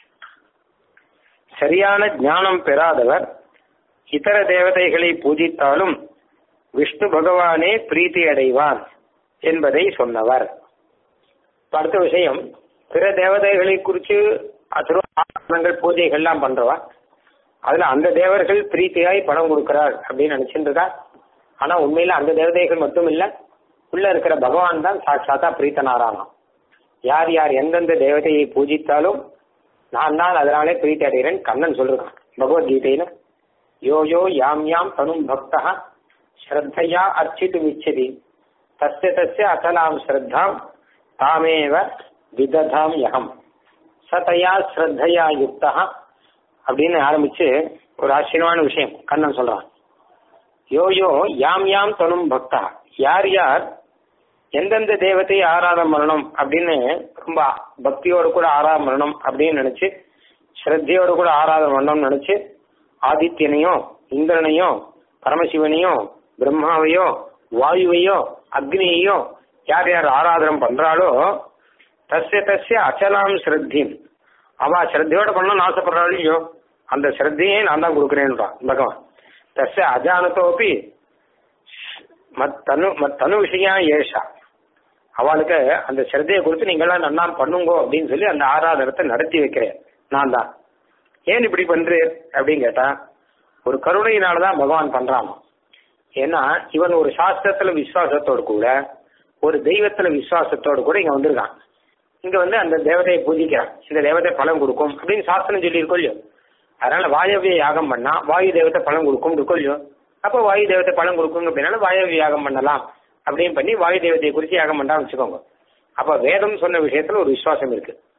சரியான ஞானம் பெறாதவர் இதர தேவதைகளை பூஜித்தாலும் விஷ்ணு பகவானே பிரீத்தி அடைவான் என்பதை சொன்னவர் இப்ப அடுத்த விஷயம் பிற தேவதைகளை குறித்து அசுரங்கள் பூஜைகள்லாம் பண்றவா அதுல அந்த தேவர்கள் பிரீத்தியாய் பணம் கொடுக்கிறார் அப்படின்னு நினைச்சிட்டு இருக்கா ஆனா உண்மையில அந்த தேவதைகள் மட்டும் இல்ல உள்ள இருக்கிற பகவான் தான் சாட்சாத்தா பிரீத்தனாரானாம் யார் யார் எந்தெந்த தேவதையை பூஜித்தாலும் நான் தான் அதனாலே பிரீத்தி அடைகிறேன் கண்ணன் சொல்றான் பகவத்கீதையில யோ யோ யாம் யாம் தனும் பக்தா ஸ்ரத்தையா அர்ச்சித்து மிச்சதி தஸ்ய தஸ்ய அசலாம் ஸ்ரத்தாம் தாமேவ விததாம் யகம் சதயா ஸ்ரத்தையா யுக்தா அப்படின்னு ஆரம்பிச்சு ஒரு ஆச்சரியமான விஷயம் கண்ணன் சொல்றான் யோ யோ யாம் யாம் தனும் பக்தா யார் யார் எந்தெந்த தெய்வத்தை ஆராதனை பண்ணணும் அப்படின்னு ரொம்ப பக்தியோடு கூட ஆராதனை பண்ணணும் அப்படின்னு நினைச்சு ஸ்ரத்தையோடு கூட ஆராதனை பண்ணணும்னு நினைச்சு ஆதித்யனையோ இந்திரனையோ பரமசிவனையோ பிரம்மாவையோ வாயுவையோ அக்னியையோ யார் யார் ஆராதனம் பண்றாளோ தஸ்ய தஸ்ய அச்சலாம் ஸ்ரத்தின் அவ ஸ்ரத்தையோட பண்ணணும்னு ஆசைப்படுறாளையோ அந்த ஸ்ரத்தையே நான் தான் கொடுக்குறேன்றான் பகவான் தஸ்ய அஜானத்தோப்பி மத்தனு மத்தனு விஷயா ஏஷா அவளுக்கு அந்த ஸ்ரத்தையை கொடுத்து நீங்களாம் நன்னா பண்ணுங்கோ அப்படின்னு சொல்லி அந்த ஆராதனத்தை நடத்தி வைக்கிறேன் நான் தான் ஏன் இப்படி பண்றீர் அப்படின்னு கேட்டா ஒரு கருணையினாலதான் பகவான் பண்றான் ஏன்னா இவன் ஒரு சாஸ்திரத்துல விசுவாசத்தோடு கூட ஒரு தெய்வத்துல விசுவாசத்தோடு கூட இங்க வந்திருக்கான் இங்க வந்து அந்த தேவதையை பூஜிக்கிறான் இந்த தேவதை பலன் கொடுக்கும் அப்படின்னு சாஸ்திரம் சொல்லியிருக்கோம் இல்லையோ அதனால வாயவிய யாகம் பண்ணா வாயு தேவத்தை பலன் கொடுக்கும் இருக்கோ இல்லையோ அப்போ வாயு தேவத்தை பலன் கொடுக்கும் அப்படின்னால வாயவிய யாகம் பண்ணலாம் அப்படின்னு பண்ணி வாயு தேவதையை குறித்து யாகம் பண்ணா வச்சுக்கோங்க அப்ப வேதம் சொன்ன விஷயத்துல ஒரு விசுவாசம் இருக்கு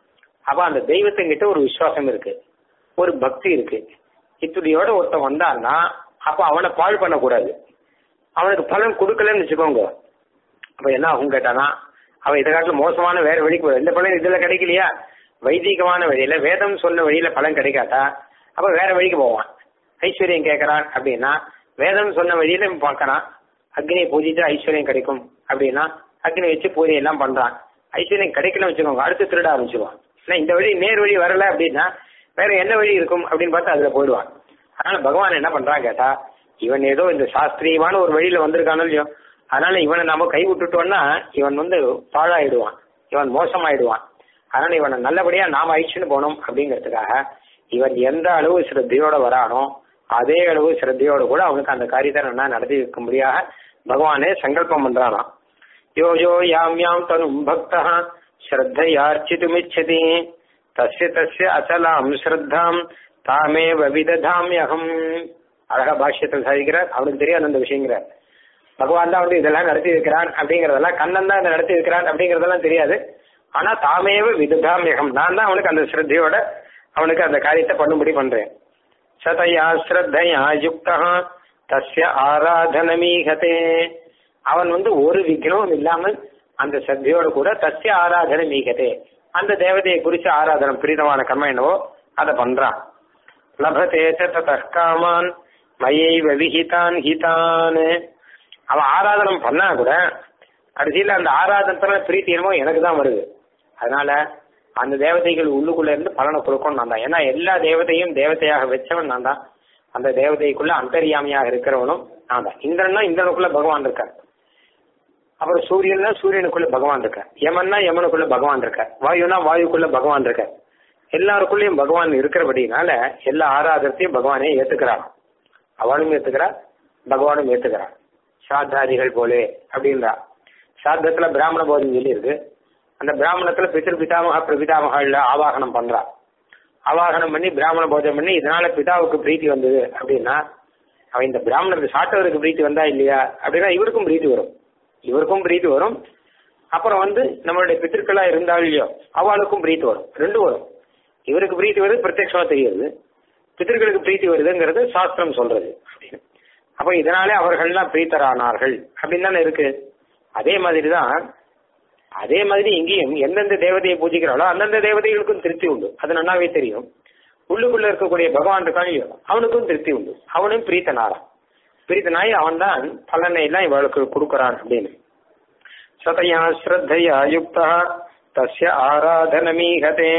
அப்ப அந்த தெய்வத்துங்கிட்ட ஒரு விசுவாசம் இருக்கு ஒரு பக்தி இருக்கு இத்துடியோட ஒருத்தன் வந்தான்னா அப்ப அவனை பாழ் பண்ணக்கூடாது அவனுக்கு பலன் கொடுக்கலன்னு வச்சுக்கோங்க அப்ப என்ன ஆகும் கேட்டானா அவன் இதை காட்டிலும் மோசமான வேற வழிக்கு போய் இந்த பலன் இதுல கிடைக்கலையா வைதிகமான வழியில வேதம் சொன்ன வழியில பலன் கிடைக்காட்டா அப்ப வேற வழிக்கு போவான் ஐஸ்வர்யம் கேட்கறான் அப்படின்னா வேதம் சொன்ன வழியில இவன் பார்க்கறான் அக்னியை பூஜித்து ஐஸ்வர்யம் கிடைக்கும் அப்படின்னா அக்னி வச்சு பூஜை எல்லாம் பண்றான் ஐஸ்வர்யம் கிடைக்கல வச்சுக்கோங்க அடுத்து திருட ஆரம்பிச்சிருவான் ஏன்னா இந்த வழி நேர் வழி வரல அப்படின்னா வேற என்ன வழி இருக்கும் அப்படின்னு பார்த்து அதுல போயிடுவான் அதனால பகவான் என்ன பண்றான் கேட்டா இவன் ஏதோ இந்த சாஸ்திரியமான ஒரு வழியில வந்திருக்கானோ இல்லையோ அதனால இவனை நாம கை விட்டுட்டோம்னா இவன் வந்து பாழாயிடுவான் இவன் மோசமாயிடுவான் அதனால இவனை நல்லபடியா நாம அழிச்சுன்னு போனோம் அப்படிங்கிறதுக்காக இவன் எந்த அளவு சிரத்தையோட வரானோ அதே அளவு சிரத்தையோட கூட அவனுக்கு அந்த காரியத்தை நல்லா நடத்தி வைக்கும்படியாக பகவானே சங்கல்பம் பண்றானாம் யோ யோ யாம் யாம் தனும் பக்தா ஸ்ரத்தையார்ச்சித்துமிச்சதி தஸ்ய தஸ்ய அச்சலாம் ஸ்ரத்தாம் தாமேவ விததாமியகம் அழகா பாஷ்யத்தில் சாதிக்கிறார் அவனுக்கு தெரியாது அந்த விஷயங்கிறார் பகவான் தான் வந்து இதெல்லாம் நடத்தி வைக்கிறான் அப்படிங்கறதெல்லாம் கண்ணன் தான் இதை நடத்தி வைக்கிறான் அப்படிங்கறதெல்லாம் தெரியாது ஆனா தாமேவ விததாமியகம் நான் தான் அவனுக்கு அந்த ஸ்ரத்தையோட அவனுக்கு அந்த காரியத்தை பண்ணும்படி பண்றேன் சதயா ஸ்ரத்தையா யுக்தா தஸ்ய ஆராதனமீகதே அவன் வந்து ஒரு விக்னமும் இல்லாமல் அந்த ஸ்ரத்தையோட கூட தஸ்ய ஆராதனை மீகதே அந்த தேவதையை குறிச்சு ஆராதனம் பிரீதமான கர்மம் என்னவோ அதை பண்றான் லபதே தத காமான் மயைவ விஹிதான் ஹிதான் அவன் ஆராதனம் பண்ணா கூட கடைசியில அந்த ஆராதனத்துல பிரீத்தி என்னமோ எனக்கு தான் வருது அதனால அந்த தேவதைகள் உள்ளுக்குள்ள இருந்து பலனை கொடுக்கணும் நான் தான் ஏன்னா எல்லா தேவதையும் தேவதையாக வச்சவன் நான் தான் அந்த தேவதைக்குள்ள அந்தரியாமியாக இருக்கிறவனும் நான் தான் இந்திரன்னா இந்திரனுக்குள்ள பகவான் இருக்கார் அப்புறம் சூரியன்னா சூரியனுக்குள்ள பகவான் இருக்கார் யமன்னா யமனுக்குள்ள பகவான் இருக்கார் வாயுனா வாயுக்குள்ள பகவான் இருக்கார் எல்லாருக்குள்ளயும் பகவான் இருக்கிறபடினால எல்லா ஆராதத்தையும் பகவானே ஏத்துக்கிறான் அவனும் ஏத்துக்கிறார் பகவானும் ஏத்துக்கிறான் சாத்தாதிகள் போலே அப்படின்றா சாத்தத்துல பிராமண போதம் சொல்லி இருக்கு அந்த பிராமணத்துல பித்திரு பிதாமக பிரபிதாமகள்ல ஆவாகனம் பண்றா ஆவாகனம் பண்ணி பிராமண போஜனம் பண்ணி இதனால பிதாவுக்கு பிரீத்தி வந்தது அப்படின்னா அவன் இந்த பிராமணருக்கு சாட்டவருக்கு பிரீத்தி வந்தா இல்லையா அப்படின்னா இவருக்கும் பிரீத்தி வரும் இவருக்கும் பிரீத்தி வரும் அப்புறம் வந்து நம்மளுடைய பித்திருக்களா இருந்தாலும் இல்லையோ அவளுக்கும் பிரீத்தி வரும் ரெண்டும் வரும் இவருக்கு பிரீத்தி வருது பிரத்யட்சமா தெரியுது பித்திருக்களுக்கு பிரீத்தி வருதுங்கிறது சாஸ்திரம் சொல்றது அப்படின்னு அப்ப இதனாலே அவர்கள்லாம் பிரீத்தரானார்கள் அப்படின்னு தானே இருக்கு அதே மாதிரி தான் அதே மாதிரி இங்கேயும் எந்தெந்த தேவதையை பூஜிக்கிறாளோ அந்தந்த தேவதைகளுக்கும் திருப்தி உண்டு அது நல்லாவே தெரியும் உள்ளுக்குள்ள இருக்கக்கூடிய பகவான் இருக்கான் அவனுக்கும் திருப்தி உண்டு அவனும் பிரீத்தனாரான் பிரீத்தனாய் அவன் தான் பலனை எல்லாம் இவளுக்கு கொடுக்கறான் அப்படின்னு சதயா ஸ்ரத்தையா யுக்தா தஸ்ய ஆராதனமீகதே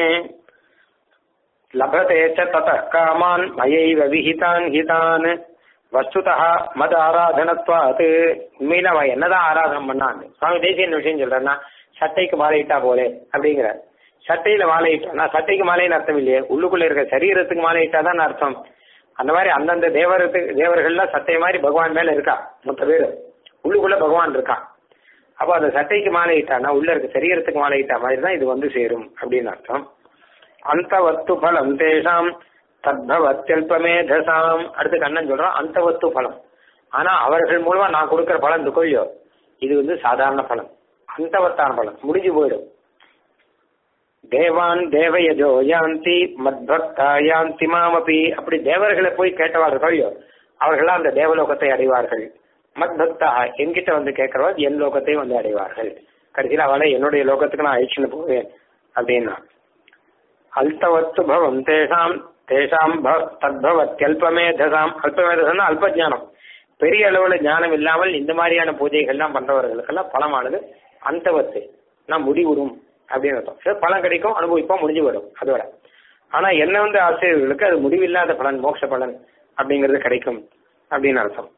லபதே ச தத காமான் மயைவ விஹிதான் ஹிதான் வஸ்துதா மத ஆராதனத்வாத் உண்மையில அவன் என்னதான் ஆராதனம் பண்ணான் சுவாமி தேசிய விஷயம் சொல்றேன்னா சட்டைக்கு மாலையிட்டா போலே அப்படிங்கிற சட்டையில மாலையிட்டானா சட்டைக்கு மாலைன்னு அர்த்தம் இல்லையே உள்ளுக்குள்ள இருக்க சரீரத்துக்கு மாலையிட்டா தான் அர்த்தம் அந்த மாதிரி அந்தந்த தேவரத்துக்கு தேவர்கள்லாம் சட்டை மாதிரி பகவான் மேல இருக்கா மொத்த பேர் உள்ளுக்குள்ள பகவான் இருக்கான் அப்போ அந்த சட்டைக்கு மாலையிட்டானா உள்ள இருக்க சரீரத்துக்கு மாலையிட்டா மாதிரி தான் இது வந்து சேரும் அப்படின்னு அர்த்தம் அந்த வத்து பலம் தேஷாம் தத்பவத்தியல்பமேதசாம் அடுத்து கண்ணன் சொல்றான் அந்த வத்து பலம் ஆனா அவர்கள் மூலமா நான் கொடுக்கிற பலன் இருக்கோ இது வந்து சாதாரண பலன் அந்தவத்தான பலன் முடிஞ்சு போயிடும் தேவான் தேவயஜோ யாந்தி மத்பக்தா யாந்தி மாமபி அப்படி தேவர்களை போய் கேட்டவார்கள் இல்லையோ அவர்கள்லாம் அந்த தேவலோகத்தை அடைவார்கள் மத்பக்தா என்கிட்ட வந்து கேட்கிறவா என் லோகத்தையும் வந்து அடைவார்கள் கடைசியில் அவளை என்னுடைய லோகத்துக்கு நான் அழிச்சுன்னு போவேன் அப்படின்னா அல்தவத்து பவம் தேசாம் தேசாம் தத்பவத்யல்பமேதசாம் அல்பமேதசம்னா அல்ப ஜானம் பெரிய அளவுல ஞானம் இல்லாமல் இந்த மாதிரியான பூஜைகள்லாம் பண்றவர்களுக்கெல்லாம் பலமானது அந்தவத்து நான் முடிவுறும் அப்படின்னு அர்த்தம் சரி பலன் கிடைக்கும் அனுபவிப்போம் முடிஞ்சு வரும் அதோட ஆனா என்ன வந்து ஆசிரியர்களுக்கு அது முடிவில்லாத பலன் மோட்ச பலன் அப்படிங்கிறது கிடைக்கும் அப்படின்னு அர்த்தம்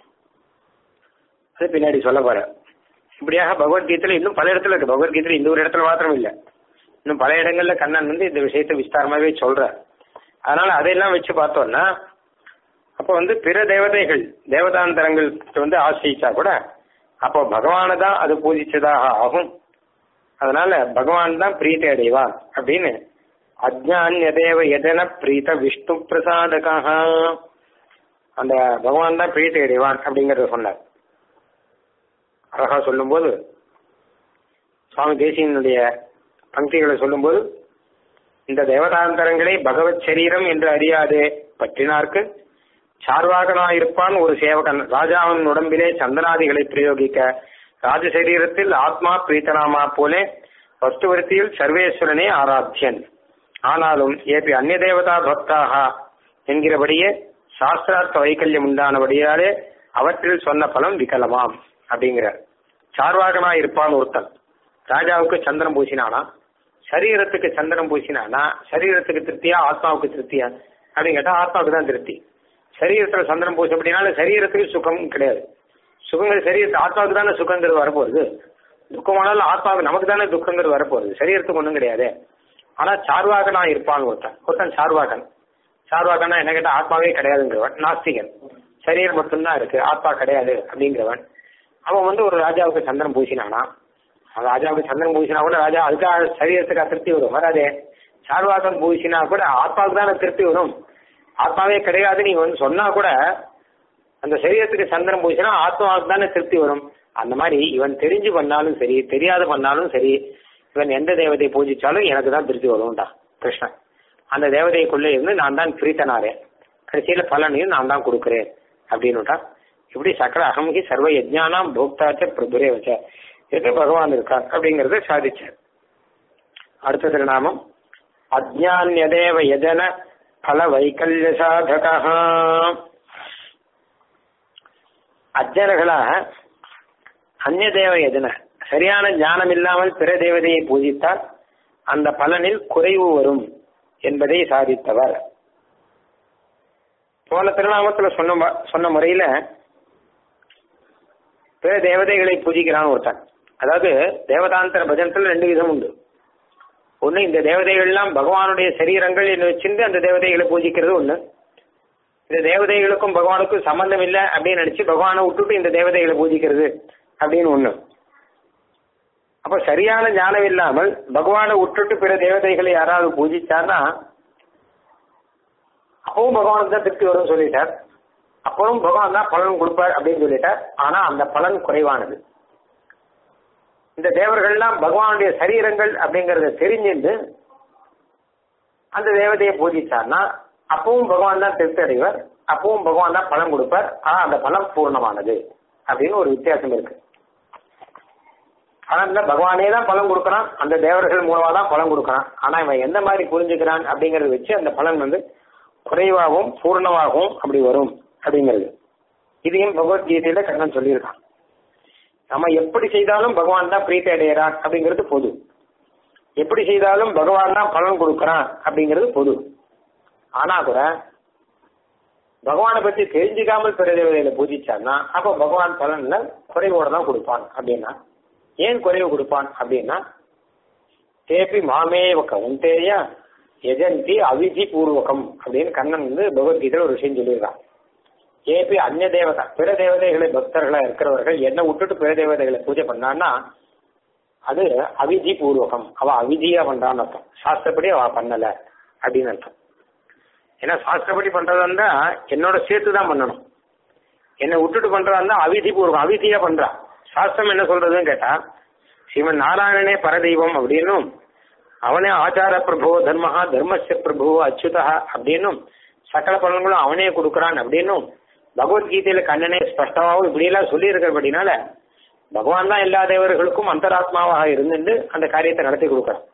அது பின்னாடி சொல்ல போற இப்படியாக பகவத்கீதையில இன்னும் பல இடத்துல இருக்கு பகவத்கீதையில இந்த ஒரு இடத்துல மாத்திரம் இல்ல இன்னும் பல இடங்கள்ல கண்ணன் வந்து இந்த விஷயத்தை விஸ்தாரமாவே சொல்ற அதனால அதையெல்லாம் வச்சு பார்த்தோம்னா அப்போ வந்து பிற தேவதைகள் தேவதாந்தரங்கள் வந்து ஆசிரிச்சா கூட அப்போ பகவானை தான் அது பூஜிச்சதாக ஆகும் அதனால பகவான் தான் பிரீத்தி அடைவான் அப்படின்னு அஜான்ய தேவ எதன பிரீத விஷ்ணு பிரசாதகாக அந்த பகவான் தான் பிரீத்தி அடைவான் அப்படிங்கறத சொன்னார் அழகா சொல்லும்போது சுவாமி தேசியனுடைய பங்கிகளை சொல்லும்போது இந்த தேவதாந்தரங்களை பகவத் சரீரம் என்று அறியாதே பற்றினார்க்கு சார்வாகனாயிருப்பான் ஒரு சேவகன் ராஜாவின் உடம்பிலே சந்தனாதிகளை பிரயோகிக்க ராஜசரீரத்தில் ஆத்மா பிரீத்தனாமா போலே வஸ்துவருத்தியில் சர்வேஸ்வரனே ஆராத்தியன் ஆனாலும் ஏபி அந்நிய தேவதா பக்தாக என்கிறபடியே சாஸ்திரார்த்த வைக்கல்யம் உண்டானபடியாலே அவற்றில் சொன்ன பலம் விகலமாம் அப்படிங்கிறார் சார்வாகனா இருப்பான் ஒருத்தன் ராஜாவுக்கு சந்திரன் பூசினானா சரீரத்துக்கு சந்திரன் பூசினானா சரீரத்துக்கு திருப்தியா ஆத்மாவுக்கு திருப்தியா அப்படின்னு கேட்டா ஆத்மாவுக்கு தான் திருப்தி சரீரத்துல சந்திரன் பூசி அப்படின்னாலும் சரீரத்துக்கு சுகம் கிடையாது சுகங்கள் சரீரத்து ஆத்மாவுக்கு தானே சுகங்கிறது வரப்போகுது துக்கமானாலும் ஆத்மாவுக்கு நமக்கு தானே துக்கங்கிறது வரப்போகுது சரீரத்துக்கு ஒன்றும் கிடையாது ஆனா சார்வாகனா இருப்பான் ஒருத்தன் ஒருத்தன் சார்வாகன் சார்வாகனா என்ன கேட்டா ஆத்மாவே கிடையாதுங்கிறவன் நாஸ்திகன் சரீரம் மட்டும்தான் இருக்கு ஆத்மா கிடையாது அப்படிங்கிறவன் அவன் வந்து ஒரு ராஜாவுக்கு சந்திரன் பூசினானா அவன் ராஜாவுக்கு சந்திரன் பூசினா கூட ராஜா அதுக்காக சரீரத்துக்கு திருப்தி வரும் வராதே சார்வாகன் பூசினா கூட ஆத்மாவுக்கு தானே திருப்தி வரும் ஆத்மாவே கிடையாது நீ வந்து சொன்னா கூட அந்த சரீரத்துக்கு சந்திரன் பூசினா ஆத்மாவுக்கு தானே திருப்தி வரும் அந்த மாதிரி இவன் தெரிஞ்சு பண்ணாலும் சரி தெரியாது பண்ணாலும் சரி இவன் எந்த தேவதையை பூஜிச்சாலும் எனக்கு தான் திருப்தி வரும்டா கிருஷ்ணன் அந்த தேவதைக்குள்ளே இருந்து நான் தான் பிரீத்தனாரே கடைசியில பலனையும் நான் தான் கொடுக்குறேன் அப்படின்னுட்டா இப்படி சக்கர அகம்கி சர்வ யஜ்ஞானாம் போக்தாச்ச பிரபுரே வச்ச என்று பகவான் இருக்கார் அப்படிங்கறத சாதிச்சார் அடுத்த திருநாமம் அஜ்ஞான்யதேவ யஜன பல வைக்கல்ய சாதகா அஜ்ஞர்களாக அந்நிய தேவ எதன சரியான ஞானம் இல்லாமல் பிற தேவதையை பூஜித்தால் அந்த பலனில் குறைவு வரும் என்பதை சாதித்தவர் போன திருநாமத்துல சொன்ன ம- சொன்ன முறையில பிற தேவதைகளை பூஜிக்கிறான் ஒருத்தன் அதாவது தேவதாந்தர பஜனத்துல ரெண்டு விதம் உண்டு ஒண்ணு இந்த தேவதைகள் எல்லாம் பகவானுடைய சரீரங்கள் என்று வச்சிருந்து அந்த தேவதைகளை பூஜிக்கிறது ஒண்ணு இந்த தேவதைகளுக்கும் பகவானுக்கும் சம்பந்தம் இல்லை அப்படின்னு நினைச்சு பகவானை விட்டுட்டு இந்த தேவதைகளை பூஜிக்கிறது அப்படின்னு ஒண்ணு அப்ப சரியான ஞானம் இல்லாமல் பகவானை விட்டுட்டு பிற தேவதைகளை யாராவது பூஜிச்சார்னா அப்பவும் பகவானுக்கு தான் திருப்தி வரும்னு சொல்லிட்டார் அப்பவும் பகவான் தான் பலன் கொடுப்பார் அப்படின்னு சொல்லிட்டார் ஆனா அந்த பலன் குறைவானது இந்த தேவர்கள்லாம் பகவானுடைய சரீரங்கள் அப்படிங்கறத தெரிஞ்சிருந்து அந்த தேவதையை பூஜிச்சார்னா அப்பவும் பகவான் தான் திருப்தி அடைவர் அப்பவும் பகவான் தான் பலன் கொடுப்பார் ஆனா அந்த பலம் பூர்ணமானது அப்படின்னு ஒரு வித்தியாசம் இருக்கு ஆனா இந்த பகவானே தான் பலன் கொடுக்கறான் அந்த தேவர்கள் மூலமா தான் பலன் கொடுக்கறான் ஆனா இவன் எந்த மாதிரி புரிஞ்சுக்கிறான் அப்படிங்கறத வச்சு அந்த பலன் வந்து குறைவாகவும் பூர்ணமாகவும் அப்படி வரும் அப்படிங்கிறது இதையும் பகவத்கீதையில கண்ணன் சொல்லியிருக்கான் நம்ம எப்படி செய்தாலும் பகவான் தான் பிரீத்தி அடைகிறான் அப்படிங்கிறது பொது எப்படி செய்தாலும் பகவான் தான் பலன் கொடுக்கறான் அப்படிங்கிறது பொது ஆனா கூட பகவானை பத்தி தெரிஞ்சுக்காமல் பிற தேவதையில பூஜிச்சான்னா அப்ப பகவான் பலன்ல குறைவோட தான் கொடுப்பான் அப்படின்னா ஏன் குறைவு கொடுப்பான் அப்படின்னா தேபி மாமேவ கவுந்தேய எஜந்தி அவிதி பூர்வகம் அப்படின்னு கண்ணன் வந்து பகவத்கீதையில ஒரு விஷயம் சொல்லியிருக்கான் ஏபி அந்நிய தேவதா பிற தேவதைகளை பக்தர்களா இருக்கிறவர்கள் என்ன விட்டுட்டு பிற தேவதைகளை பூஜை பண்ணான்னா அது அவிதி பூர்வகம் அவ அவிதியா பண்றான்னு அர்த்தம் சாஸ்திரப்படி அவ பண்ணல அப்படின்னு அர்த்தம் ஏன்னா சாஸ்திரப்படி பண்றதா இருந்தா என்னோட சேர்த்து தான் பண்ணணும் என்னை விட்டுட்டு பண்றதா இருந்தா அவிதி பூர்வம் அவிதியா பண்றா சாஸ்திரம் என்ன சொல்றதுன்னு கேட்டா ஸ்ரீமன் நாராயணனே பரதெய்வம் அப்படின்னும் அவனே ஆச்சார பிரபு தர்மஹா தர்மஸ்ய பிரபு அச்சுதா அப்படின்னும் சகல பலன்களும் அவனே கொடுக்கறான் அப்படின்னும் பகவத்கீதையில கண்ணனே ஸ்பஷ்டமாவும் இப்படி எல்லாம் சொல்லி இருக்கிறபடினால பகவான் தான் எல்லா தேவர்களுக்கும் அந்தராத்மாவாக இருந்துட்டு அந்த காரியத்தை நடத்தி கொடுக்கறான்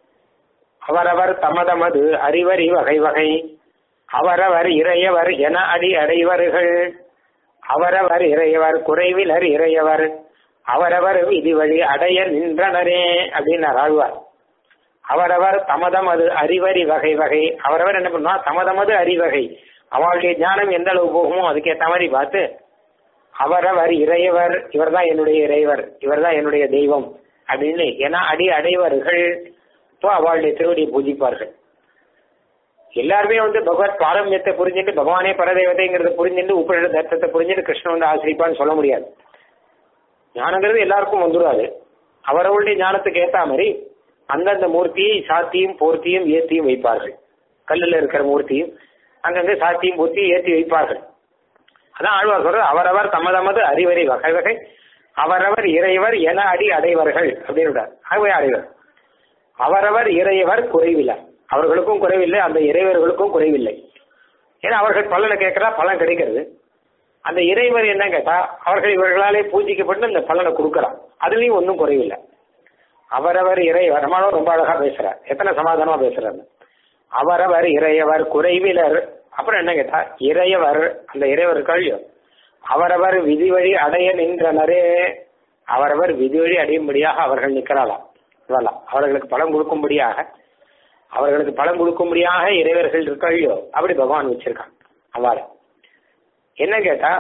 அவரவர் தமதமது அறிவறி வகை வகை அவரவர் இறையவர் என அடி அடைவர்கள் அவரவர் இறையவர் குறைவிலர் இறையவர் அவரவர் விதி வழி அடைய நின்றனரே அப்படின்னார் ஆழ்வார் அவரவர் தமதமது அறிவறி வகை வகை அவரவர் என்ன பண்ணுவா தமதமது அறிவகை அவளுடைய ஞானம் எந்த அளவு போகுமோ அதுக்கேற்ற மாதிரி பார்த்து அவரவர் இறையவர் இவர்தான் என்னுடைய இறைவர் இவர்தான் என்னுடைய தெய்வம் அப்படின்னு ஏன்னா அடி அடைவர்கள் இப்போ அவளுடைய திருவடியை பூஜிப்பார்கள் எல்லாருமே வந்து பகவத் பாரம்பரியத்தை புரிஞ்சுட்டு பகவானே பரதேவதைங்கிறத புரிஞ்சுட்டு உப்பரிட தர்த்தத்தை புரிஞ்சுட்டு கிருஷ்ணன் வந்து ஆசிரிப்பான்னு சொல்ல முடியாது ஞானங்கிறது எல்லாருக்கும் வந்துடாது அவரவருடைய ஞானத்துக்கு ஏத்த மாதிரி அந்தந்த மூர்த்தியை சாத்தியும் போர்த்தியும் ஏத்தியும் வைப்பார்கள் கல்லுல இருக்கிற மூர்த்தியும் அங்கங்க சாத்தியும் போர்த்தியும் ஏத்தி வைப்பார்கள் அதான் ஆழ்வார் சொல்ற அவரவர் தமதமது அறிவறை வகை வகை அவரவர் இறைவர் என அடி அடைவர்கள் அப்படின்னு ஆகவே அடைவர் அவரவர் இறையவர் குறைவில அவர்களுக்கும் குறைவில்லை அந்த இறைவர்களுக்கும் குறைவில்லை ஏன்னா அவர்கள் பலனை கேட்கறா பலன் கிடைக்கிறது அந்த இறைவர் என்ன கேட்டா அவர்கள் இவர்களாலே பூஜிக்கப்பட்டு அந்த பலனை கொடுக்கறான் அதுலயும் ஒன்றும் குறைவில்லை அவரவர் இறைவர் நம்மளும் ரொம்ப அழகா பேசுறார் எத்தனை சமாதானமா பேசுறாரு அவரவர் இறையவர் குறைவிலர் அப்புறம் என்ன கேட்டா இறையவர் அந்த இறைவர்கள் அவரவர் விதி வழி அடைய நின்றனரே அவரவர் விதி வழி அடையும்படியாக அவர்கள் நிற்கிறாளாம் இவெல்லாம் அவர்களுக்கு பலம் கொடுக்கும்படியாக அவர்களுக்கு பலம் கொடுக்கும்படியாக இறைவர்கள் இருக்கையோ அப்படி பகவான் வச்சிருக்கான் அவ்வாறு என்ன கேட்டா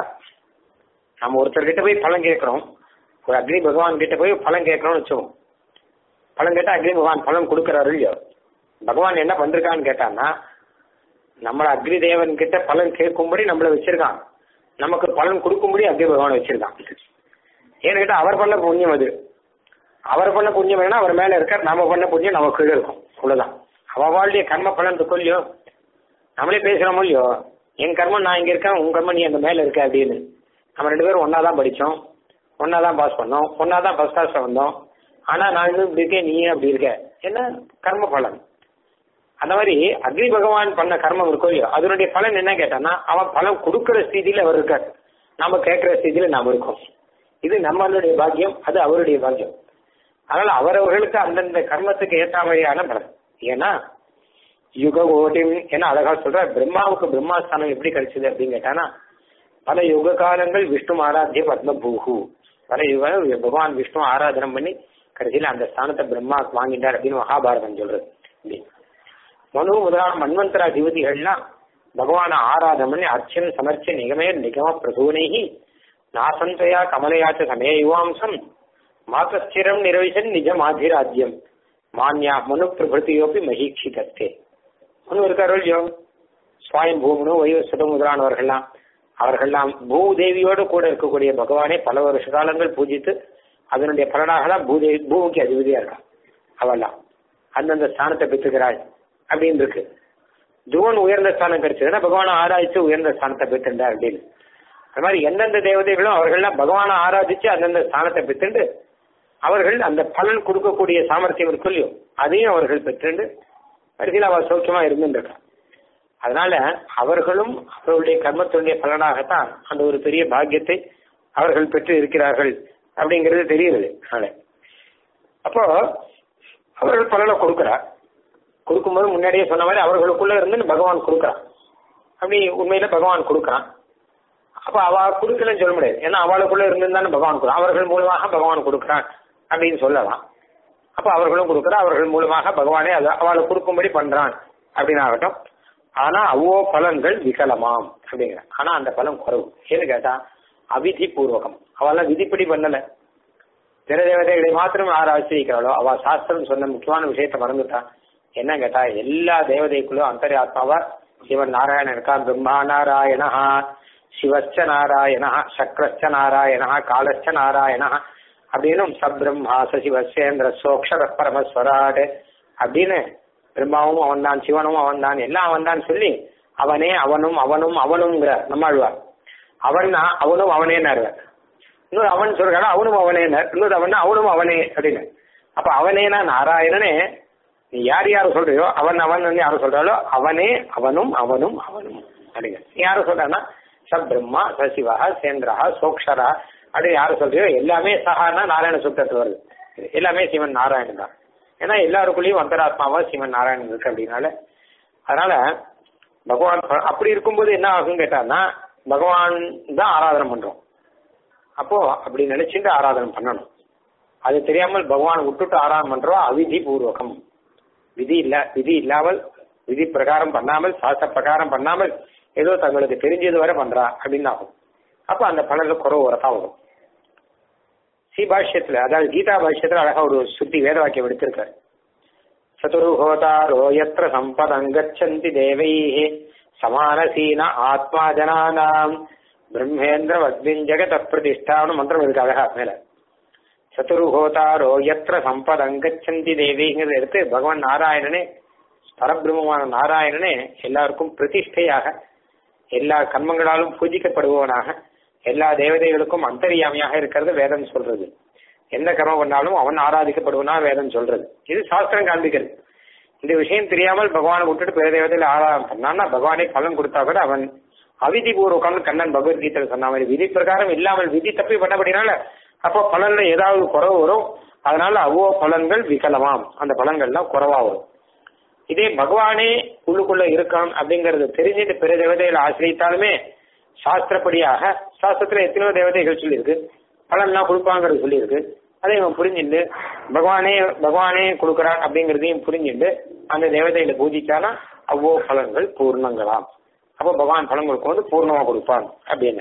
நம்ம ஒருத்தர்கிட்ட போய் பழம் கேட்கிறோம் ஒரு அக்னி பகவான் கிட்ட போய் பழம் கேட்கறோம்னு வச்சுக்கோம் பழம் கேட்டா அக்னி பகவான் பழம் கொடுக்கறாரு இல்லையோ பகவான் என்ன பண்றான்னு கேட்டான்னா நம்மள அக்னி தேவன் கிட்ட பலன் கேட்கும்படி நம்மள வச்சிருக்கான் நமக்கு பலன் கொடுக்கும்படி அக்னி பகவான் வச்சிருக்கான் ஏன்னு கேட்டா அவர் பண்ண புண்ணியம் அது அவர் பண்ண புண்ணியம் வேணா அவர் மேல இருக்க நாம பண்ண புண்ணியம் நம்ம கீழே இருக்கும் அவ்வளவுதான் அவளுடைய கர்ம பலன் இருக்கும் இல்லையோ நம்மளே பேசுறோமோ இல்லையோ என் கர்மம் நான் இங்க இருக்கேன் உன் கர்மம் நீ அங்க மேல இருக்க அப்படின்னு நம்ம ரெண்டு பேரும் ஒன்னா தான் படிச்சோம் ஒன்னா தான் பாஸ் பண்ணோம் ஒன்னா தான் ஃபர்ஸ்ட் கிளாஸ்ல வந்தோம் ஆனா நான் இன்னும் இப்படி இருக்கேன் நீ அப்படி இருக்க என்ன கர்ம பலன் அந்த மாதிரி அக்னி பகவான் பண்ண கர்மம் இருக்கோ இல்லையோ அதனுடைய பலன் என்ன கேட்டான்னா அவன் பலன் கொடுக்கிற ஸ்திதியில அவர் இருக்கார் நாம கேட்கிற ஸ்திதியில நாம இருக்கோம் இது நம்மளுடைய பாக்கியம் அது அவருடைய பாக்கியம் அதனால அவரவர்களுக்கு அந்தந்த கர்மத்துக்கு ஏற்ற மாதிரியான பலன் ஏன்னா யுக ஓட்டிம் என்ன அழகா சொல்ற பிரம்மாவுக்கு பிரம்மாஸ்தானம் எப்படி கிடைச்சது அப்படின்னு கேட்டானா பல யுக காலங்கள் விஷ்ணு ஆராத்திய பத்மபூகு பல யுக பகவான் விஷ்ணு ஆராதனம் பண்ணி கடைசியில அந்த ஸ்தானத்தை பிரம்மா வாங்கிட்டார் அப்படின்னு மகாபாரதம் சொல்றது அப்படி மனு முதலான மன்வந்தரா திவதிகள்லாம் பகவான ஆராதனம் பண்ணி அர்ச்சன் சமர்ச்ச நிகமே நிகம பிரசூனைகி நாசந்தயா கமலையாச்ச சமய யுவாம்சம் மாதஸ்திரம் நிரவிசன் நிஜ மாதிராஜ்யம் மான்யா மனு பிரபுத்தியோப்பி மகீட்சிதத்தே மனு இருக்காரோ இல்லையோ சுவாயம் பூமனு வைவசுதம் முதலானவர்கள்லாம் அவர்கள்லாம் பூதேவியோடு கூட இருக்கக்கூடிய பகவானை பல வருஷ காலங்கள் பூஜித்து அதனுடைய பலனாக தான் பூதேவி பூமிக்கு அதிபதியா இருக்கா அவெல்லாம் அந்தந்த ஸ்தானத்தை பெற்றுக்கிறாள் அப்படின்னு இருக்கு துவன் உயர்ந்த ஸ்தானம் கிடைச்சதுன்னா பகவானை ஆராய்ச்சி உயர்ந்த ஸ்தானத்தை பெற்றுண்டார் அப்படின்னு அது மாதிரி எந்தெந்த தேவதைகளும் அவர்கள்லாம் பகவானை ஆராதிச்சு அந்தந்த ஸ்தானத்தை பெற்றுண்டு அவர்கள் அந்த பலன் கொடுக்கக்கூடிய சாமர்த்தியம் இருக்கும் இல்லையோ அதையும் அவர்கள் பெற்றுண்டு கடைசியில் அவர் சௌக்கியமா இருந்துருக்கான் அதனால அவர்களும் அவர்களுடைய கர்மத்தினுடைய பலனாகத்தான் அந்த ஒரு பெரிய பாக்கியத்தை அவர்கள் பெற்று இருக்கிறார்கள் அப்படிங்கிறது தெரியுது அதனால அப்போ அவர்கள் பலனை கொடுக்கிறார் கொடுக்கும்போது முன்னாடியே சொன்ன மாதிரி அவர்களுக்குள்ள இருந்து பகவான் கொடுக்குறான் அப்படி உண்மையில பகவான் கொடுக்குறான் அப்ப அவ கொடுக்கலன்னு சொல்ல முடியாது ஏன்னா அவளுக்குள்ள இருந்திருந்தானே பகவான் கொடுக்குறான் அவர்கள் மூலமாக பகவான் கொடுக்குறான் அப்படின்னு சொல்லலாம் அப்ப அவர்களும் கொடுக்குறா அவர்கள் மூலமாக பகவானே அதை அவளுக்கு கொடுக்கும்படி பண்றான் அப்படின்னு ஆகட்டும் ஆனா அவ்வளோ பலன்கள் விகலமாம் அப்படிங்கிற ஆனா அந்த பலன் குறவு ஏன்னு கேட்டா அவிதி பூர்வகம் அவெல்லாம் விதிப்படி பண்ணல பிற தேவதைகளை மாத்திரம் யார் ஆசிரிக்கிறாளோ அவ சாஸ்திரம் சொன்ன முக்கியமான விஷயத்த மறந்துட்டா என்ன கேட்டா எல்லா தேவதைக்குள்ளும் அந்தரியாத்மாவா சிவன் நாராயணன் இருக்கான் பிரம்மா நாராயணா சிவச்ச நாராயணா சக்கரச்ச நாராயணா காலச்ச நாராயணா அப்படின்னும் சப்ரம்மா சசிவசேந்திர சோக்ஷர பரமஸ்வராட் அப்படின்னு பிரம்மாவும் அவன் தான் சிவனும் அவன் தான் எல்லாம் அவன் தான் சொல்லி அவனே அவனும் அவனும் அவனுங்கிற நம்மாழ்வார் அவன் அவனும் அவனேன்னாரு இன்னொரு அவன் சொல்றானா அவனும் அவனே இன்னொரு அவன் அவனும் அவனே அப்படின்னு அப்ப அவனேனா நாராயணனே நீ யார் யார் சொல்றியோ அவன் அவன் யாரும் சொல்றாளோ அவனே அவனும் அவனும் அவனும் அப்படிங்க நீ யாரும் சொல்றானா சப் பிரம்மா சசிவா சேந்திரா சோக்ஷரா அப்படின்னு யாரும் சொல்றியோ எல்லாமே சகானா நாராயண சுத்தத்து வருது எல்லாமே சிவன் நாராயணன் தான் ஏன்னா எல்லாருக்குள்ளேயும் அந்தராத்மாவா சிவன் நாராயணன் இருக்கு அப்படின்னால அதனால பகவான் அப்படி இருக்கும்போது என்ன ஆகும் கேட்டான்னா பகவான் தான் ஆராதனை பண்றோம் அப்போ அப்படி நினைச்சுட்டு ஆராதனை பண்ணணும் அது தெரியாமல் பகவான் விட்டுட்டு ஆராதனை பண்றோம் அவிதி பூர்வகம் விதி இல்ல விதி இல்லாமல் விதி பிரகாரம் பண்ணாமல் சாஸ்திர பிரகாரம் பண்ணாமல் ஏதோ தங்களுக்கு தெரிஞ்சது வரை பண்றா அப்படின்னு ஆகும் அப்ப அந்த பலன்ல குறவு வரத்தான் வரும் ஸ்ரீ பாஷ்யத்துல அதாவது கீதா பாஷ்யத்துல அழகா ஒரு சுத்தி வேத வாக்கியம் எடுத்திருக்காரு சதுருஹோதாரோ எத்திர சம்பதங்கச்சந்தி தேவை சமானசீன ஆத்மா ஜனானாம் பிரம்மேந்திர வத்வின் ஜெகத பிரதிஷ்டான்னு மந்திரம் இருக்கு அழகா மேல சதுருஹோதாரோ எத்திர சம்பதங்கச்சந்தி தேவிங்கிறத எடுத்து பகவான் நாராயணனே பரபிரம்மமான நாராயணனே எல்லாருக்கும் பிரதிஷ்டையாக எல்லா கர்மங்களாலும் பூஜிக்கப்படுபவனாக எல்லா தேவதைகளுக்கும் அந்தரியாமையாக இருக்கிறது வேதம் சொல்றது எந்த கர்மம் பண்ணாலும் அவன் ஆராதிக்கப்படுவனா வேதம் சொல்றது இது சாஸ்திரம் காண்பிக்கிறது இந்த விஷயம் தெரியாமல் பகவானை விட்டுட்டு பிற தேவதையில ஆராதனை பண்ணான்னா பகவானே பலன் கொடுத்தா கூட அவன் அவிதி பூர்வகம் கண்ணன் பகவத்கீதையில் சொன்ன மாதிரி விதி பிரகாரம் இல்லாமல் விதி தப்பி பண்ணபடினால அப்போ பலன்ல ஏதாவது குறவு வரும் அதனால அவ்வளோ பலன்கள் விகலமாம் அந்த பலன்கள்லாம் குறவா வரும் இதே பகவானே உள்ளுக்குள்ள இருக்கான் அப்படிங்கறது தெரிஞ்சுட்டு பிற தேவதைகளை ஆசிரியித்தாலுமே சாஸ்திரப்படியாக சாஸ்திரத்துல எத்தனையோ தேவதைகள் சொல்லியிருக்கு பலன்லாம் கொடுப்பாங்கிறது சொல்லியிருக்கு அதை இவன் புரிஞ்சுட்டு பகவானே பகவானே கொடுக்குறான் அப்படிங்கிறதையும் புரிஞ்சுட்டு அந்த தேவதையில பூஜிச்சானா அவ்வளோ பலன்கள் பூர்ணங்களாம் அப்போ பகவான் பலன் கொடுக்கும்போது பூர்ணமா கொடுப்பான் அப்படின்னா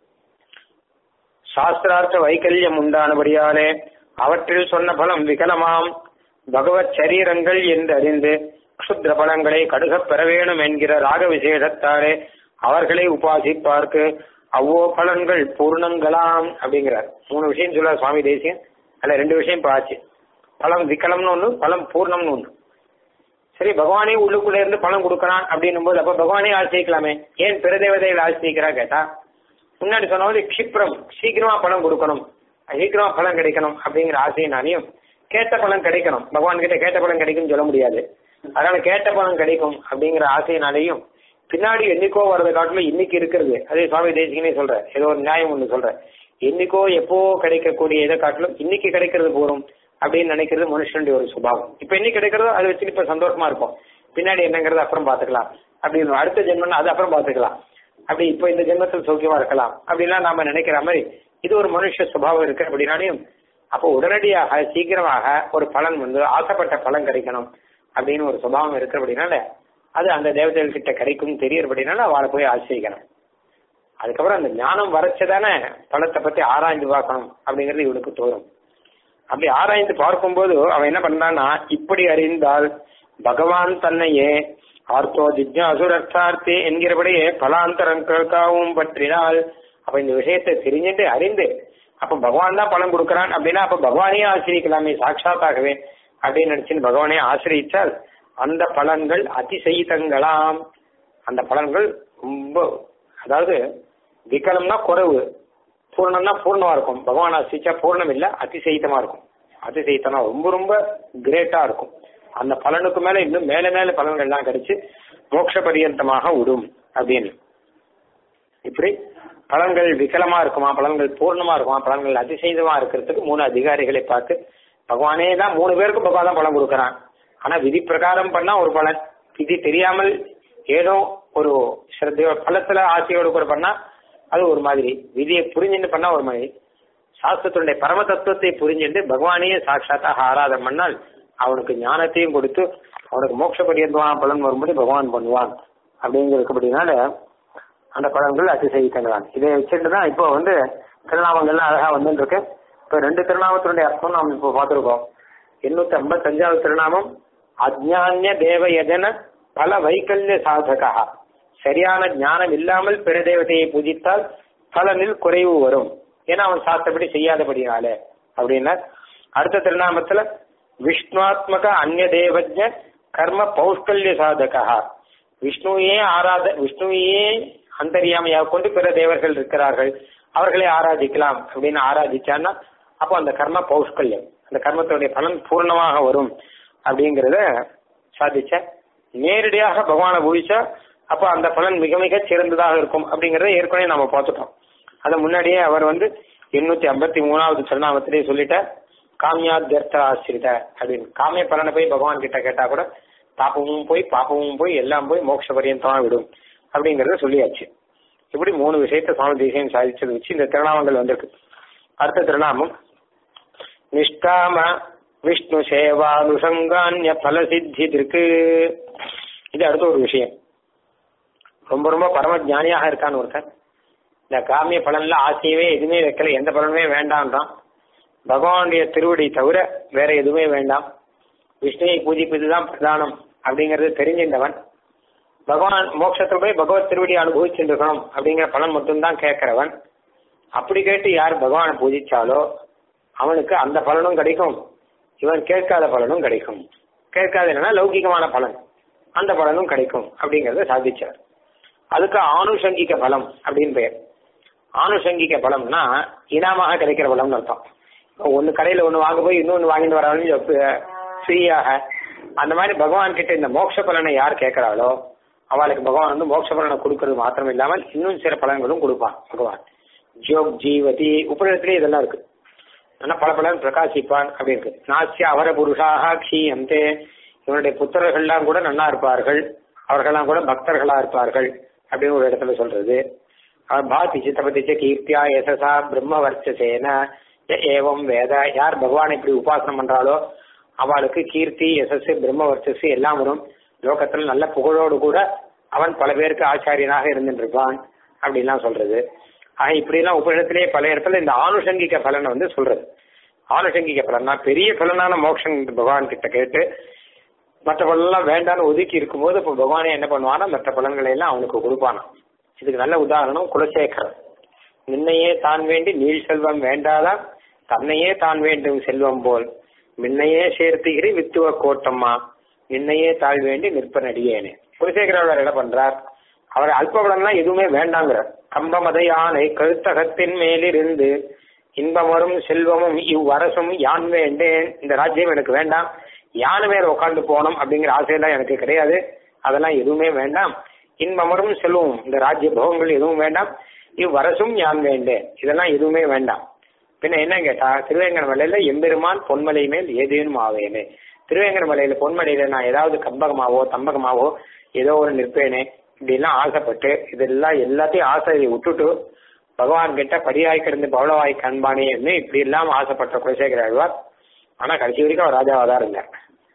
சாஸ்திரார்த்த வைக்கல்யம் உண்டானபடியாலே அவற்றில் சொன்ன பலம் விகலமாம் பகவத் சரீரங்கள் என்று அறிந்து க்ஷுத்ர பலங்களை கடுகப் பெற வேணும் என்கிற ராக விசேஷத்தாலே அவர்களை உபாசிப்பார்க்கு அவ்வோ பலன்கள் பூர்ணங்களாம் அப்படிங்கிறார் மூணு விஷயம் சொல்ல சுவாமி தேசியம் அதுல ரெண்டு விஷயம் இப்ப ஆச்சு பலம் விக்கலம்னு ஒண்ணு பலம் பூர்ணம்னு ஒண்ணு சரி பகவானே உள்ளுக்குள்ள இருந்து பலம் கொடுக்கறான் அப்படின்னும் போது அப்ப பகவானே ஆசிரிக்கலாமே ஏன் பிற தேவதைகள் ஆசிரிக்கிறா கேட்டா முன்னாடி சொன்னது க்ஷிப்ரம் சீக்கிரமா பலம் கொடுக்கணும் சீக்கிரமா பலன் கிடைக்கணும் அப்படிங்கிற ஆசையினாலையும் கேட்ட பலன் கிடைக்கணும் பகவான் கிட்ட கேட்ட பலன் கிடைக்கும்னு சொல்ல முடியாது அதனால கேட்ட பலன் கிடைக்கும் அப்படிங்கிற ஆசையினாலையும் பின்னாடி என்னைக்கோ வர்றதை காட்டிலும் இன்னைக்கு இருக்கிறது அதே சுவாமி தேசிகனே சொல்ற ஏதோ ஒரு நியாயம் ஒண்ணு சொல்ற என்னைக்கோ எப்போ கிடைக்கக்கூடிய இதை காட்டிலும் இன்னைக்கு கிடைக்கிறது போறோம் அப்படின்னு நினைக்கிறது மனுஷனுடைய ஒரு சுபாவம் இப்ப என்னைக்கு கிடைக்கிறதோ அதை வச்சுட்டு இப்ப சந்தோஷமா இருக்கும் பின்னாடி என்னங்கிறது அப்புறம் பாத்துக்கலாம் அப்படின்னு அடுத்த ஜென்மம் அது அப்புறம் பாத்துக்கலாம் அப்படி இப்போ இந்த ஜென்மத்தில் சௌக்கியமா இருக்கலாம் அப்படின்லாம் நாம நினைக்கிற மாதிரி இது ஒரு மனுஷ சுபாவம் இருக்கு அப்படின்னாலையும் அப்போ உடனடியாக சீக்கிரமாக ஒரு பலன் வந்து ஆசைப்பட்ட பலன் கிடைக்கணும் அப்படின்னு ஒரு சுபாவம் இருக்கு அப்படின்னால அது அந்த தேவதைகள் கிட்ட கிடைக்கும் தெரியறபடினால அவளை போய் ஆசிரியக்கணும் அதுக்கப்புறம் அந்த ஞானம் வரைச்சதானே பலத்தை பத்தி ஆராய்ந்து பார்க்கணும் அப்படிங்கிறது இவனுக்கு தோணும் அப்படி ஆராய்ந்து பார்க்கும்போது அவன் என்ன பண்ணான்னா இப்படி அறிந்தால் பகவான் தன்னையே ஆர்த்தோ ஜிஜ்ஞாசுரர்த்தார்த்தி என்கிறபடியே பலாந்தரங்களுக்காகவும் பற்றினால் அப்ப இந்த விஷயத்தை தெரிஞ்சுட்டு அறிந்து அப்ப பகவான் தான் பலன் கொடுக்கறான் அப்படின்னா அப்ப பகவானே ஆசிரியக்கலாமே சாட்சாத்தாகவே அப்படின்னு நினைச்சுன்னு பகவானே ஆசிரியிச்சால் அந்த பலன்கள் அதிசயித்தங்களாம் அந்த பலன்கள் ரொம்ப அதாவது விகலம்னா குறைவு பூர்ணம்னா பூர்ணமா இருக்கும் பகவான் ஆசிரிச்சா பூர்ணம் இல்ல அதிசயித்தமா இருக்கும் அதிசயித்தனா ரொம்ப ரொம்ப கிரேட்டா இருக்கும் அந்த பலனுக்கு மேல இன்னும் மேல மேல பலன்கள்லாம் கிடைச்சு மோட்ச பரியந்தமாக விடும் அப்படின்னு இப்படி பலன்கள் விகலமா இருக்குமா பலன்கள் பூர்ணமா இருக்குமா பலன்கள் அதிசயிதமா இருக்கிறதுக்கு மூணு அதிகாரிகளை பார்த்து பகவானே தான் மூணு பேருக்கு பகவான் தான் பலன் கொடுக்கறான் ஆனா விதி பிரகாரம் பண்ணா ஒரு பலன் விதி தெரியாமல் ஏதோ ஒரு ஸ்ரத்தையோ பலத்துல ஆசையோடு கூட பண்ணா அது ஒரு மாதிரி விதியை புரிஞ்சுட்டு பண்ணா ஒரு மாதிரி சாஸ்திரத்தினுடைய பரம தத்துவத்தை புரிஞ்சுட்டு பகவானையே சாட்சாத்தாக ஆராதனை பண்ணால் அவனுக்கு ஞானத்தையும் கொடுத்து அவனுக்கு மோட்ச பரியந்தமான பலன் வரும்போது பகவான் பண்ணுவான் அப்படிங்கிறதுபடினால அந்த பலன்கள் அதிசயித்தங்களான் இதை வச்சுட்டு தான் இப்போ வந்து திருநாமங்கள்லாம் அழகா வந்துட்டு இருக்கு இப்போ ரெண்டு திருநாமத்தினுடைய அர்த்தம் நாம் இப்போ பார்த்துருக்கோம் எண்ணூத்தி ஐம்பத்தஞ்சாவது திருநாமம் அஜ்ஞானிய தேவ யஜன பல வைக்கல்ய சாதகா சரியான ஞானம் இல்லாமல் பிற தேவதையை பூஜித்தால் பலனில் குறைவு வரும் ஏன்னா அவன் சாஸ்திரப்படி செய்யாதபடினாலே அப்படின்னா அடுத்த திருநாமத்துல விஷ்ணுவாத்மக அந்நிய தேவஜ கர்ம பௌஷ்கல்ய சாதகா விஷ்ணுவையே ஆராத விஷ்ணுவையே அந்தரியாமையாக கொண்டு பிற தேவர்கள் இருக்கிறார்கள் அவர்களை ஆராதிக்கலாம் அப்படின்னு ஆராதிச்சான்னா அப்போ அந்த கர்ம பௌஷ்கல்யம் அந்த கர்மத்தினுடைய பலன் பூர்ணமாக வரும் அப்படிங்கிறத சாதிச்ச நேரடியாக பகவானை பூஜிச்சா அப்போ அந்த பலன் மிக மிக சிறந்ததாக இருக்கும் அப்படிங்கறத ஏற்கனவே நம்ம பார்த்துட்டோம் அதை முன்னாடியே அவர் வந்து எண்ணூத்தி ஐம்பத்தி மூணாவது திருநாமத்திலேயே சொல்லிட்டார் காமியாத்தியர்த்த ஆசிரித அப்படின்னு காமிய பலனை போய் பகவான் கிட்ட கேட்டா கூட பாப்பமும் போய் பாப்பமும் போய் எல்லாம் போய் மோட்ச பரியந்தமா விடும் அப்படிங்கறத சொல்லியாச்சு இப்படி மூணு விஷயத்த சுவாமி தேசியம் சாதிச்சது வச்சு இந்த திருநாமங்கள் வந்திருக்கு அடுத்த திருநாமம் நிஷ்காம விஷ்ணு சேவானுஷங்கான்ய பல சித்தி இருக்கு இது அடுத்த ஒரு விஷயம் ரொம்ப ரொம்ப பரம ஞானியாக இருக்கான்னு ஒருத்தன் இந்த காமிய பலன்ல ஆசையவே எதுவுமே வைக்கல எந்த பலனுமே வேண்டாம்ன்றான் பகவானுடைய திருவடி தவிர வேற எதுவுமே வேண்டாம் விஷ்ணுவை பூஜிப்பதுதான் பிரதானம் அப்படிங்கறது தெரிஞ்சிருந்தவன் பகவான் மோட்சத்துல போய் பகவத் திருவடி அனுபவிச்சுருக்கணும் அப்படிங்கிற பலன் மட்டும்தான் கேட்கிறவன் அப்படி கேட்டு யார் பகவானை பூஜிச்சாலோ அவனுக்கு அந்த பலனும் கிடைக்கும் இவன் கேட்காத பலனும் கிடைக்கும் கேட்காத என்னன்னா லௌகிகமான பலன் அந்த பலனும் கிடைக்கும் அப்படிங்கறத சாதிச்சார் அதுக்கு ஆணுஷங்கிக பலம் அப்படின்னு பெயர் ஆணுஷங்கிக பலம்னா இனாமாக கிடைக்கிற பலம்னு அர்த்தம் ஒன்னு கடையில ஒண்ணு வாங்க போய் இன்னொன்னு வாங்கிட்டு வரவங்க ஃப்ரீயாக அந்த மாதிரி பகவான் கிட்ட இந்த மோட்ச பலனை யார் கேட்கிறாளோ அவளுக்கு பகவான் வந்து மோட்ச பலனை கொடுக்கறது மாத்திரம் இல்லாமல் இன்னும் சில பலன்களும் கொடுப்பான் பகவான் ஜோக் ஜீவதி உபநிடத்திலே இதெல்லாம் இருக்கு ஆனா பல பலன் பிரகாசிப்பான் அப்படி இருக்கு நாசிய அவர புருஷாக க்ஷீயந்தே இவனுடைய புத்திரர்கள்லாம் கூட நன்னா இருப்பார்கள் அவர்கள்லாம் கூட பக்தர்களா இருப்பார்கள் அப்படின்னு ஒரு இடத்துல சொல்றது அவர் பாதி சித்தபதிச்ச கீர்த்தியா யசசா பிரம்ம வர்ச்சசேன ய ஏவம் வேத யார் பகவானை இப்படி உபாசனம் பண்றாளோ அவளுக்கு கீர்த்தி யசஸ் பிரம்ம வர்ச்சஸ் எல்லாம் வரும் லோகத்துல நல்ல புகழோடு கூட அவன் பல பேருக்கு ஆச்சாரியனாக இருந்துட்டு இருப்பான் அப்படின்லாம் சொல்றது ஆக இப்படிலாம் உபநிடத்திலேயே பல இடத்துல இந்த ஆனுஷங்கிக பலனை வந்து சொல்றது ஆனுஷங்கிக பலன்னா பெரிய பலனான மோட்சம் பகவான் கிட்ட கேட்டு மற்ற பலன்லாம் வேண்டாம்னு ஒதுக்கி இருக்கும்போது இப்போ பகவானே என்ன பண்ணுவானா மற்ற பலன்களை எல்லாம் அவனுக்கு கொடுப்பானா இதுக்கு நல்ல உதாரணம் குலசேகரன் நின்னையே தான் வேண்டி நீள் செல்வம் வேண்டாதான் தன்னையே தான் வேண்டும் செல்வம் போல் மின்னையே சேர்த்துகிறி வித்துவ கோட்டம்மா நின்னையே தாழ் வேண்டி நிற்பனடியேனே குலசேகரர் என்ன பண்றார் அவர் அல்பபலன்லாம் எதுவுமே வேண்டாங்கிறார் கம்பமதை யானை கழுத்தகத்தின் மேலிருந்து இன்பமரும் செல்வமும் இவ்வரசும் யான் வேண்டேன் இந்த ராஜ்யம் எனக்கு வேண்டாம் யானை மேல உட்காந்து போகணும் அப்படிங்கிற ஆசையெல்லாம் எனக்கு கிடையாது அதெல்லாம் எதுவுமே வேண்டாம் இன்பமரும் செல்வமும் இந்த ராஜ்ய போகங்கள் எதுவும் வேண்டாம் இவ்வரசும் யான் வேண்டேன் இதெல்லாம் எதுவுமே வேண்டாம் பின்ன என்ன கேட்டா திருவேங்கட மலையில எம்பெருமான் பொன்மலை மேல் ஏதேனும் ஆவேனே திருவேங்கட மலையில பொன்மலையில நான் ஏதாவது கம்பகமாவோ தம்பகமாவோ ஏதோ ஒரு நிற்பேனே இப்படிலாம் ஆசைப்பட்டு இதெல்லாம் எல்லாத்தையும் ஆசையை விட்டுட்டு பகவான் கிட்ட பரியாய் கிடந்து பவளவாய் கண்பானேன்னு இப்படி எல்லாம் ஆசைப்பட்ட குலசேகர ஆழ்வார் ஆனா கடைசி வரைக்கும் அவர் ராஜாவா தான் இருந்தார்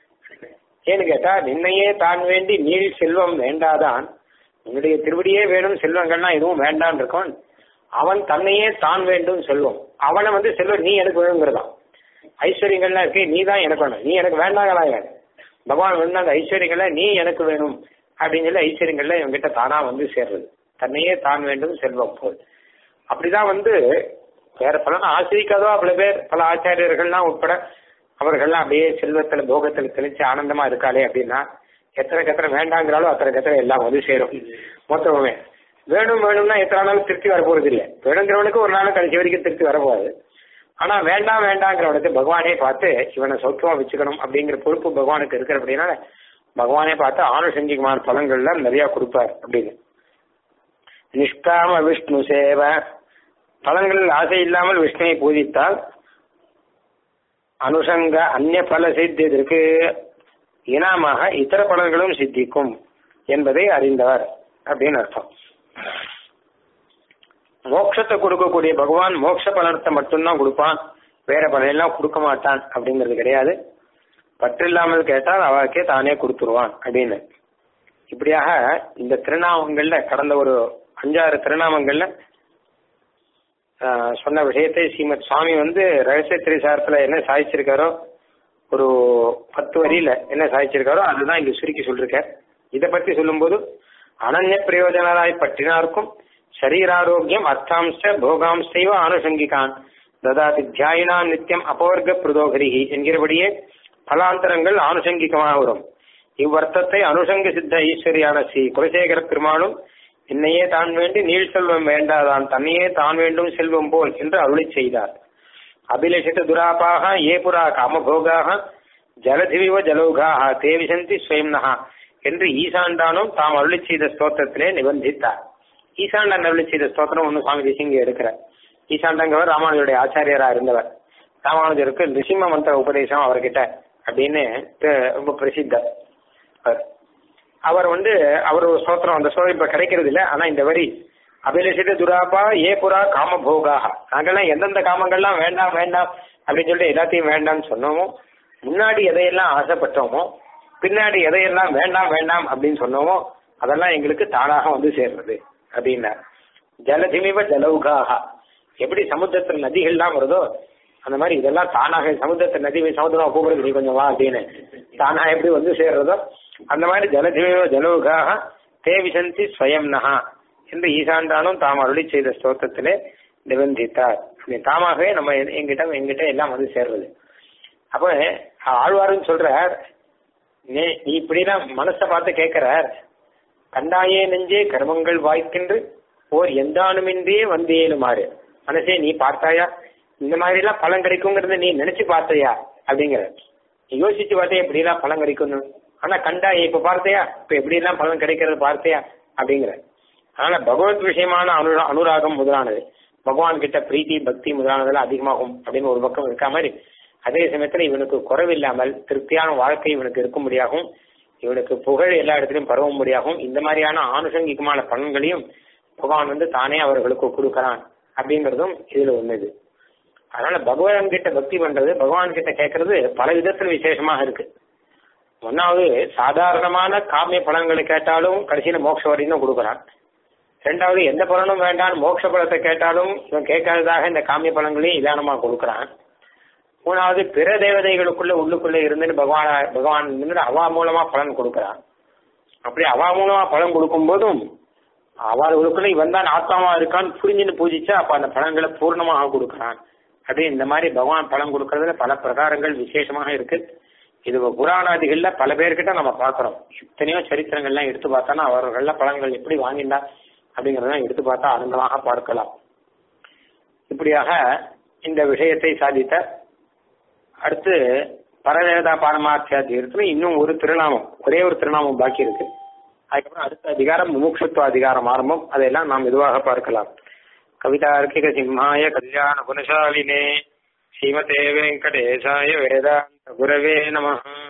ஏன்னு கேட்டா நின்னையே தான் வேண்டி நீள் செல்வம் வேண்டாதான் உன்னுடைய திருவடியே வேணும் செல்வங்கள்லாம் எதுவும் வேண்டான் இருக்கும் அவன் தன்னையே தான் வேண்டும் செல்வம் அவனை வந்து செல்வம் நீ எனக்கு வேணுங்கிறதான் ஐஸ்வர்யங்கள்லாம் இருக்கு நீ தான் எனக்கு வேணும் நீ எனக்கு வேண்டாங்களா பகவான் வேணும் அந்த ஐஸ்வர்யங்கள்லாம் நீ எனக்கு வேணும் அப்படின்னு சொல்லி ஐஸ்வர்யங்கள்ல இவங்கிட்ட தானா வந்து சேர்றது தன்னையே தான் வேண்டும் செல்வம் போல் அப்படிதான் வந்து வேற பலன் ஆசிரிக்காதோ அவ்வளவு பேர் பல ஆச்சாரியர்கள்லாம் உட்பட அவர்கள்லாம் அப்படியே செல்வத்துல போகத்துல தெளிச்சு ஆனந்தமா இருக்காளே அப்படின்னா எத்தனை கத்திர வேண்டாங்கிறாலும் அத்தனை கத்திர எல்லாம் வந்து சேரும் மொத்தமே வேணும் வேணும்னா எத்தனை நாளும் திருப்தி வரப்போறது இல்லை வேணுங்கிறவனுக்கு ஒரு நாள் கடைசி வரைக்கும் திருப்தி வரப்போகுது ஆனா வேண்டாம் வேண்டாங்கிறவனுக்கு பகவானே பார்த்து இவனை சௌக்கியமா வச்சுக்கணும் அப்படிங்கிற பொறுப்பு பகவானுக்கு இருக்கிற அப்படின்னால பகவானே பார்த்து ஆணுசங்கிகமான பலன்கள்லாம் நிறைய கொடுப்பார் அப்படின்னு நிஷ்காம விஷ்ணு சேவ பலன்களில் ஆசை இல்லாமல் விஷ்ணுவை பூஜித்தால் அனுசங்க அந்நிய பல சித்தியதற்கு இனாமாக இதர பலன்களும் சித்திக்கும் என்பதை அறிந்தவர் அப்படின்னு அர்த்தம் மோட்சத்தை கொடுக்கக்கூடிய பகவான் மோட்ச பலனத்தை மட்டும்தான் கொடுப்பான் வேற பலனெல்லாம் கொடுக்க மாட்டான் அப்படிங்கிறது கிடையாது பற்று இல்லாமல் கேட்டால் அவருக்கே தானே கொடுத்துருவான் அப்படின்னு இப்படியாக இந்த திருநாமங்கள்ல கடந்த ஒரு அஞ்சாறு திருநாமங்கள்ல சொன்ன விஷயத்தை ஸ்ரீமத் சுவாமி வந்து ரகசிய திரிசாரத்துல என்ன சாதிச்சிருக்காரோ ஒரு பத்து வரியில என்ன சாதிச்சிருக்காரோ அதுதான் இங்க சுருக்கி சொல்லிருக்கார் இதை பத்தி சொல்லும்போது அனன்ய பிரயோஜனராய் பற்றினாருக்கும் சரீராரோக்கியம் அர்த்தாம்ச போகாம்சைவ ஆனுஷங்கிகான் ததாதி தியாயினா நித்தியம் அபவர்க்க பிரதோகரிகி என்கிறபடியே பலாந்தரங்கள் ஆனுஷங்கிகமாக வரும் இவ்வர்த்தத்தை அனுஷங்க சித்த ஈஸ்வரியான ஸ்ரீ குலசேகர பெருமானும் என்னையே தான் வேண்டி நீள் செல்வம் வேண்டாதான் தன்னையே தான் வேண்டும் செல்வம் போல் என்று அருளி செய்தார் அபிலஷித துராபாக ஏ புரா காமபோகாக ஜலதிவிவ ஜலௌகாக தே விசந்தி ஸ்வயம்னஹா என்று ஈசாண்டானும் தாம் அருளி செய்த ஸ்தோத்திரத்திலே நிபந்தித்தார் ஈசாண்டான் அருளி செய்த ஸ்தோத்திரம் ஒன்று சுவாமி தேசிங்க எடுக்கிறார் ஈசாண்டங்கவர் ராமானுஜருடைய ஆச்சாரியரா இருந்தவர் ராமானுஜருக்கு நிசிம்ம மந்திர உபதேசம் அவர்கிட்ட அப்படின்னு ரொம்ப பிரசித்தர் அவர் வந்து அவர் ஒரு ஸ்தோத்திரம் அந்த ஸ்தோத்திரம் இப்ப கிடைக்கிறது இல்ல ஆனா இந்த வரி அபிலஷித துராபா ஏ புறா காம போகாக நாங்கெல்லாம் எந்தெந்த காமங்கள்லாம் வேண்டாம் வேண்டாம் அப்படின்னு சொல்லிட்டு எல்லாத்தையும் வேண்டாம்னு சொன்னோமோ முன்னாடி எதையெல்லாம் ஆசைப்பட்டோமோ பின்னாடி எதையெல்லாம் வேண்டாம் வேண்டாம் அப்படின்னு சொன்னோமோ அதெல்லாம் எங்களுக்கு தானாக வந்து சேர்றது அப்படின்னார் ஜலதிமிவ ஜலவுகாக எப்படி சமுத்திரத்துல நதிகள்லாம் வருதோ அந்த மாதிரி இதெல்லாம் தானாக சமுத்திரத்தை நதி சமுத்திரம் கூப்பிடுறது நீ கொஞ்சம் வா அப்படின்னு தானா எப்படி வந்து சேர்றதோ அந்த மாதிரி ஜலதிமிவ ஜலவுகாக தேவிசந்தி ஸ்வயம்னஹா என்று ஈசாண்டானும் தாம் அருளி செய்த ஸ்தோத்திரத்திலே நிபந்தித்தார் தாமாகவே நம்ம எங்கிட்ட எங்கிட்ட எல்லாம் வந்து சேர்றது அப்ப ஆழ்வாருன்னு சொல்றார் நீ நீ இப்படிலாம் மனசை பார்த்து கேட்கிறார் கண்டாயே நெஞ்சே கர்மங்கள் வாய்க்கின்று ஓர் எந்தானுமின்றே வந்தேனுமாறு மனசே நீ பார்த்தாயா இந்த மாதிரி எல்லாம் பலன் கிடைக்குங்கிறத நீ நினைச்சு பார்த்தையா அப்படிங்கிற நீ யோசிச்சு பார்த்தே எப்படி எல்லாம் பலன் கிடைக்கணும் ஆனா கண்டா இப்ப பார்த்தியா இப்ப எப்படி எல்லாம் பலன் கிடைக்கிறது பார்த்தியா அப்படிங்கிற அதனால பகவத் விஷயமான அனு அனுராகம் முதலானது பகவான் கிட்ட பிரீத்தி பக்தி முதலானதெல்லாம் அதிகமாகும் அப்படின்னு ஒரு பக்கம் இருக்க மாதிரி அதே சமயத்துல இவனுக்கு குறைவில்லாமல் திருப்தியான வாழ்க்கை இவனுக்கு இருக்கும்படியாகவும் இவனுக்கு புகழ் எல்லா இடத்துலயும் பரவும்படியாகவும் இந்த மாதிரியான ஆனுஷங்கிகமான பலன்களையும் பகவான் வந்து தானே அவர்களுக்கு கொடுக்கறான் அப்படிங்கறதும் இதுல ஒண்ணுது அதனால பகவான் கிட்ட பக்தி பண்றது பகவான் கிட்ட கேட்கறது பல விதத்துல விசேஷமாக இருக்கு ஒன்னாவது சாதாரணமான காமிய பலன்களை கேட்டாலும் கடைசியில மோட்ச வரையும் தான் கொடுக்குறான் ரெண்டாவது எந்த பலனும் வேண்டாம் மோட்ச பலத்தை கேட்டாலும் இவன் கேட்காததாக இந்த காமிய பலன்களையும் இதானமா கொடுக்குறான் மூணாவது பிற தேவதைகளுக்குள்ள உள்ளுக்குள்ள இருந்துன்னு பகவான் பகவான் வந்து அவா மூலமா பலன் கொடுக்குறான் அப்படி அவா மூலமா பலன் கொடுக்கும் போதும் அவர்களுக்குள்ள இவன் தான் ஆத்மாவா இருக்கான்னு புரிஞ்சுன்னு பூஜிச்சா அப்ப அந்த பலன்களை பூர்ணமாக கொடுக்குறான் அப்படி இந்த மாதிரி பகவான் பலன் கொடுக்கறதுல பல பிரகாரங்கள் விசேஷமாக இருக்கு இது புராணாதிகள்ல பல பேர்கிட்ட நம்ம பார்க்கிறோம் எத்தனையோ சரித்திரங்கள்லாம் எடுத்து பார்த்தோன்னா அவர்கள்ல பலன்கள் எப்படி வாங்கிண்டா அப்படிங்கறதெல்லாம் எடுத்து பார்த்தா ஆனந்தமாக பார்க்கலாம் இப்படியாக இந்த விஷயத்தை சாதித்த அடுத்து பரதேவதா பாரமார்த்தியாத்தியத்துல இன்னும் ஒரு திருநாமம் ஒரே ஒரு திருநாமம் பாக்கி இருக்கு அதுக்கப்புறம் அடுத்த அதிகாரம் முமுட்சத்துவ அதிகாரம் ஆரம்பம் அதையெல்லாம் நாம் மெதுவாக பார்க்கலாம் கவிதார்க்கிக சிம்மாய கல்யாண குணசாலினே ஸ்ரீமதே வெங்கடேசாய வேதாந்த குரவே நமः